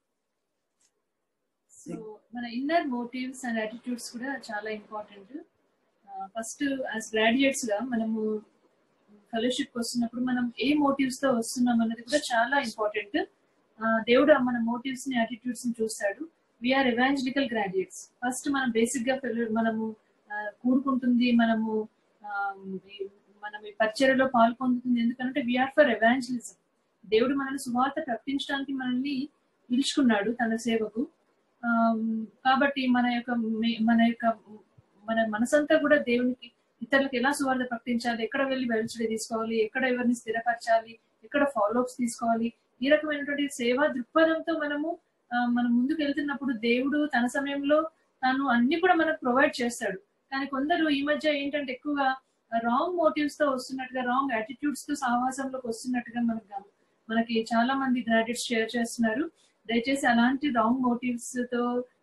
So మన inner motives and attitudes కూడా చాలా important first as graduates గా మనము fellowship వస్తున్నప్పుడు మనం ఏ motifs తో వస్తున్నాం అన్నది కూడా చాలా ఇంపార్టెంట్ దేవుడు మన మోటివ్స్ ని యాటిట్యూడ్స్ ని చూస్తాడు వీఆర్ ఎవాంజలికల్ గ్రాడ్యుయేట్స్ ఫస్ట్ మనం బేసిక్ గా fellow- మనము ఆ, కూడుకుంటుంది మనము ఆ, ఈ- మనం ఈ పరిచర్యలో పాల్పొందుతుంది ఎందుకంటే వీఆర్ ఫర్ ఎవాంజలిజం దేవుడు మనల్ని సువార్త ప్రకటించడానికి మనల్ని పిలుచుకున్నాడు తన సేవకు ఆమ్, కాబట్టి మన యొక్క మే- మన యొక్క మన మనసంతా కూడా దేవునికి ఇతరులకు ఎలా సువార్త ప్రకటించాలి ఎక్కడ వెళ్ళి వెలుచుడే తీసుకోవాలి ఎక్కడ ఎవరిని స్థిరపరచాలి ఎక్కడ ఫాలోఅప్స్ తీసుకోవాలి ఈ రకమైనటువంటి సేవా దృక్పథంతో మనము ఆ, మనం ముందుకు వెళ్తున్నప్పుడు దేవుడు తన సమయంలో తాను అన్ని కూడా మనకు ప్రొవైడ్ చేస్తాడు కానీ కొందరు ఈ మధ్య ఏంటంటే ఎక్కువగా రాంగ్ మోటివ్స్ తో వస్తున్నట్టుగా రాంగ్ యాటిట్యూడ్స్ తో సహవాసంలోకి వస్తున్నట్టుగా మనకు గమ- మనకి చాలా మంది గ్రాడ్యుయేట్స్ షేర్ చేస్తున్నారు దయచేసి అలాంటి రాంగ్ మోటివ్స్ తో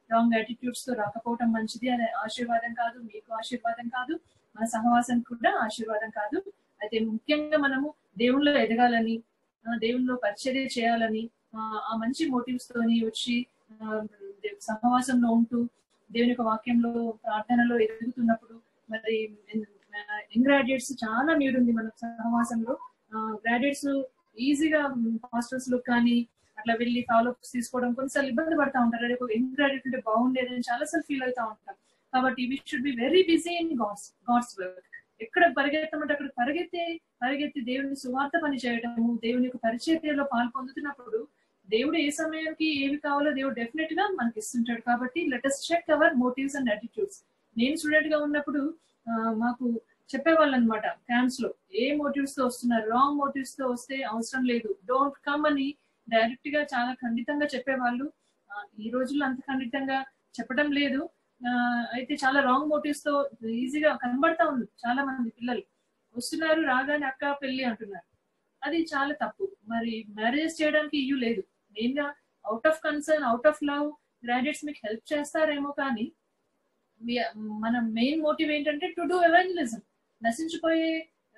రాంగ్ యాటిట్యూడ్స్ తో రాకపోవటం మంచిది అది ఆశీర్వాదం కాదు మీకు ఆశీర్వాదం కాదు మన సహవాసం కూడా ఆశీర్వాదం కాదు అయితే ముఖ్యంగా మనము దేవుళ్ళో ఎదగాలని ఆ, దేవుళ్ళో పరిచర్య చేయాలని ఆ, ఆ మంచి మోటివ్స్ తోని వచ్చి ఆ, దేవ్- సహవాసంలో ఉంటూ దేవుని యొక్క వాక్యంలో ప్రార్థనలో ఎదుగుతున్నప్పుడు మరి యంగ్ గ్రాడ్యుయేట్స్ చాలా నీడ్ ఉంది మన సహవాసంలో గ్రాడ్యుయేట్స్ ఈజీగా హాస్టల్స్ లో కానీ అట్లా వెళ్ళి ఫాలో అప్స్ తీసుకోవడం కొన్నిసార్లు ఇబ్బంది పడతా ఉంటారు అదే ఒక యంగ్ గ్రాడ్యుయేట్ ఉంటే బాగుండేది అని చాలా సార్లు ఫీల్ అవుతా ఉంటాం కాబట్టి we should be very busy in God's God's work ఎక్కడ పరిగెత్తమంటే అక్కడ పరిగెత్తి పరిగెత్తి దేవుని సువార్త పని చేయడము దేవుని యొక్క పరిచర్యలో పాల్పొందుతున్నప్పుడు దేవుడు ఏ సమయానికి ఏవి కావాలో దేవుడు డెఫినెట్ గా మనకి ఇస్తుంటాడు కాబట్టి let us check our motives and attitudes నేను స్టూడెంట్ గా ఉన్నప్పుడు ఆ, మాకు చెప్పేవాళ్ళు అనమాట క్యాంప్స్ లో ఏ మోటివ్స్ తో వస్తున్నారు రాంగ్ మోటివ్స్ తో వస్తే అవసరం లేదు డోంట్ కమ్ అని డైరెక్ట్ గా చాలా ఖండితంగా చెప్పేవాళ్ళు ఆ, ఈ రోజుల్లో అంత ఖండితంగా చెప్పడం లేదు ఆ, అయితే చాలా రాంగ్ మోటివ్స్ తో ఈజీగా కనబడతా ఉంది చాలా మంది పిల్లలు వస్తున్నారు రాగానే అక్క పెళ్లి అంటున్నారు అది చాలా తప్పు మరి మ్యారేజ్ చేయడానికి ఇయ్యూ లేదు మెయిన్ గా out of concern out of love graduates మీకు హెల్ప్ చేస్తారేమో కానీ we- మన మెయిన్ మోటివ్ ఏంటంటే టు డూ ఎవాంజలిజం నశించిపోయే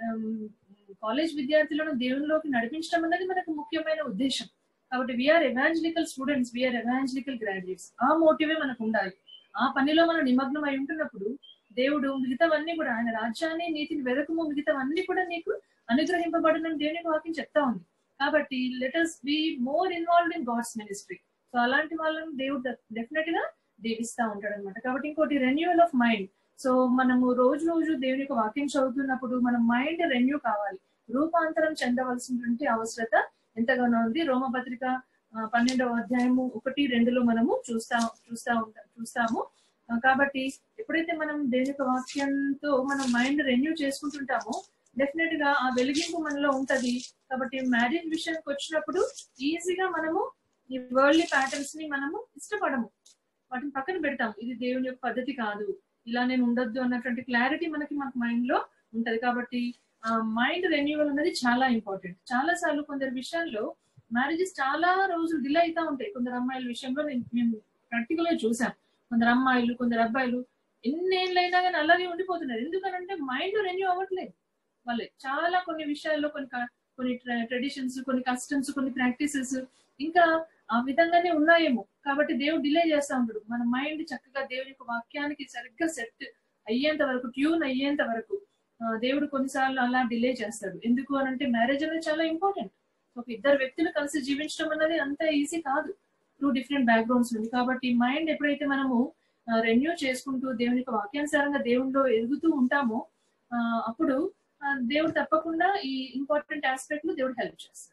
కాలేజ్ విద్యార్థులను దేవునిలోకి నడిపించడం అనేది మనకు ముఖ్యమైన ఉద్దేశం కాబట్టి we are evangelical students we are evangelical graduates ఆ మోటివే మనకు ఉండాలి ఆ పనిలో మనం నిమగ్నం అయి ఉంటున్నప్పుడు దేవుడు మిగతావన్నీ కూడా ఆయన రాజ్యాన్ని నీతిని వెదకము మిగతావన్నీ కూడా నీకు అనుగ్రహింపబడిన దేవుని వాక్యం చెప్తా ఉంది కాబట్టి let us be more involved in God's ministry so అలాంటి వాళ్ళని దేవుడు డెఫినెట్ గా దీవిస్తా ఉంటాడు అనమాట కాబట్టి ఇంకోటి రెన్యూవల్ ఆఫ్ మైండ్ సో మనము రోజు రోజు దేవుని యొక్క వాక్యం చదువుతున్నప్పుడు మన మైండ్ రెన్యూ కావాలి రూపాంతరం చెందవలసినటువంటి అవసరత ఎంతగానో ఉంది రోమపత్రిక ఆ, పన్నెండవ అధ్యాయము ఒకటి రెండులో మనము చూస్తా చూస్తా ఉంటా చూస్తాము ఆ, కాబట్టి ఎప్పుడైతే మనం దేవుని యొక్క వాక్యంతో మనం మైండ్ రెన్యూ చేసుకుంటుంటామో డెఫినెట్ గా ఆ వెలిగింపు మనలో ఉంటది కాబట్టి మ్యారేజ్ విషయానికి వచ్చినప్పుడు ఈజీగా మనము ఈ వరల్డ్లీ ప్యాటర్న్స్ ని మనము ఇష్టపడము వాటిని పక్కన పెడతాం ఇది దేవుని యొక్క పద్ధతి కాదు ఇలా నేను ఉండొద్దు అన్నటువంటి క్లారిటీ మనకి మన మైండ్ లో ఉంటది కాబట్టి మైండ్ రెన్యూవల్ అనేది చాలా ఇంపార్టెంట్ చాలా సార్లు కొందరు విషయాల్లో మ్యారేజెస్ చాలా రోజులు డిలే అవుతా ఉంటాయి కొందరు అమ్మాయిల విషయంలో నేను మేము ప్రాక్టికల్ గా చూసాం కొందరు అమ్మాయిలు కొందరు అబ్బాయిలు ఎన్నేళ్ళైనా కానీ అలాగే ఉండిపోతున్నారు ఎందుకనంటే మైండ్ రెన్యూ అవ్వట్లేదు వాళ్ళే చాలా కొన్ని విషయాల్లో కొన్ని క- కొన్ని ట్రెడిషన్స్ కొన్ని కస్టమ్స్ కొన్ని ప్రాక్టీసెస్ ఇంకా ఆ విధంగానే ఉన్నాయేమో కాబట్టి దేవుడు డిలే చేస్తా ఉంటాడు మన మైండ్ చక్కగా దేవుని యొక్క వాక్యానికి సరిగ్గా సెట్ అయ్యేంత వరకు ట్యూన్ అయ్యేంత వరకు ఆ, దేవుడు కొన్నిసార్లు అలా డిలే చేస్తాడు ఎందుకు అని అంటే మ్యారేజ్ అనేది చాలా ఇంపార్టెంట్ ఒక ఇద్దరు వ్యక్తులు కలిసి జీవించడం అనేది అంత ఈజీ కాదు టూ డిఫరెంట్ బ్యాక్గ్రౌండ్స్ ఉంది కాబట్టి మైండ్ ఎప్పుడైతే మనము రెన్యూ చేసుకుంటూ దేవుని యొక్క వాక్యానుసారంగా దేవునిలో ఎదుగుతూ ఉంటామో ఆ, అప్పుడు ఆ, దేవుడు తప్పకుండా ఈ ఇంపార్టెంట్ ఆస్పెక్ట్ లో దేవుడు హెల్ప్ చేస్తాడు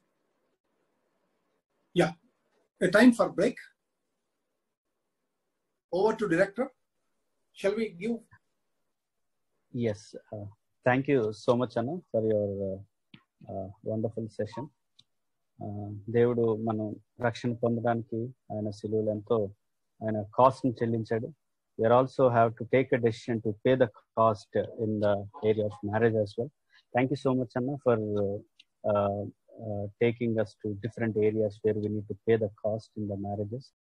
A time for break. Over to director. Shall we give? Yes. Uh, thank you so much, Anna, for your uh, uh, wonderful session. Uh, దేవుడు మనం రక్షణ పొందడానికి ఆయన సిలువలు ఎంతో ఆయన కాస్ట్ ని చెల్లించాడు we are also have to take a decision to pay the cost in the area of marriage as well thank you so much అన్న for taking us to different areas where we need to pay the cost in the marriages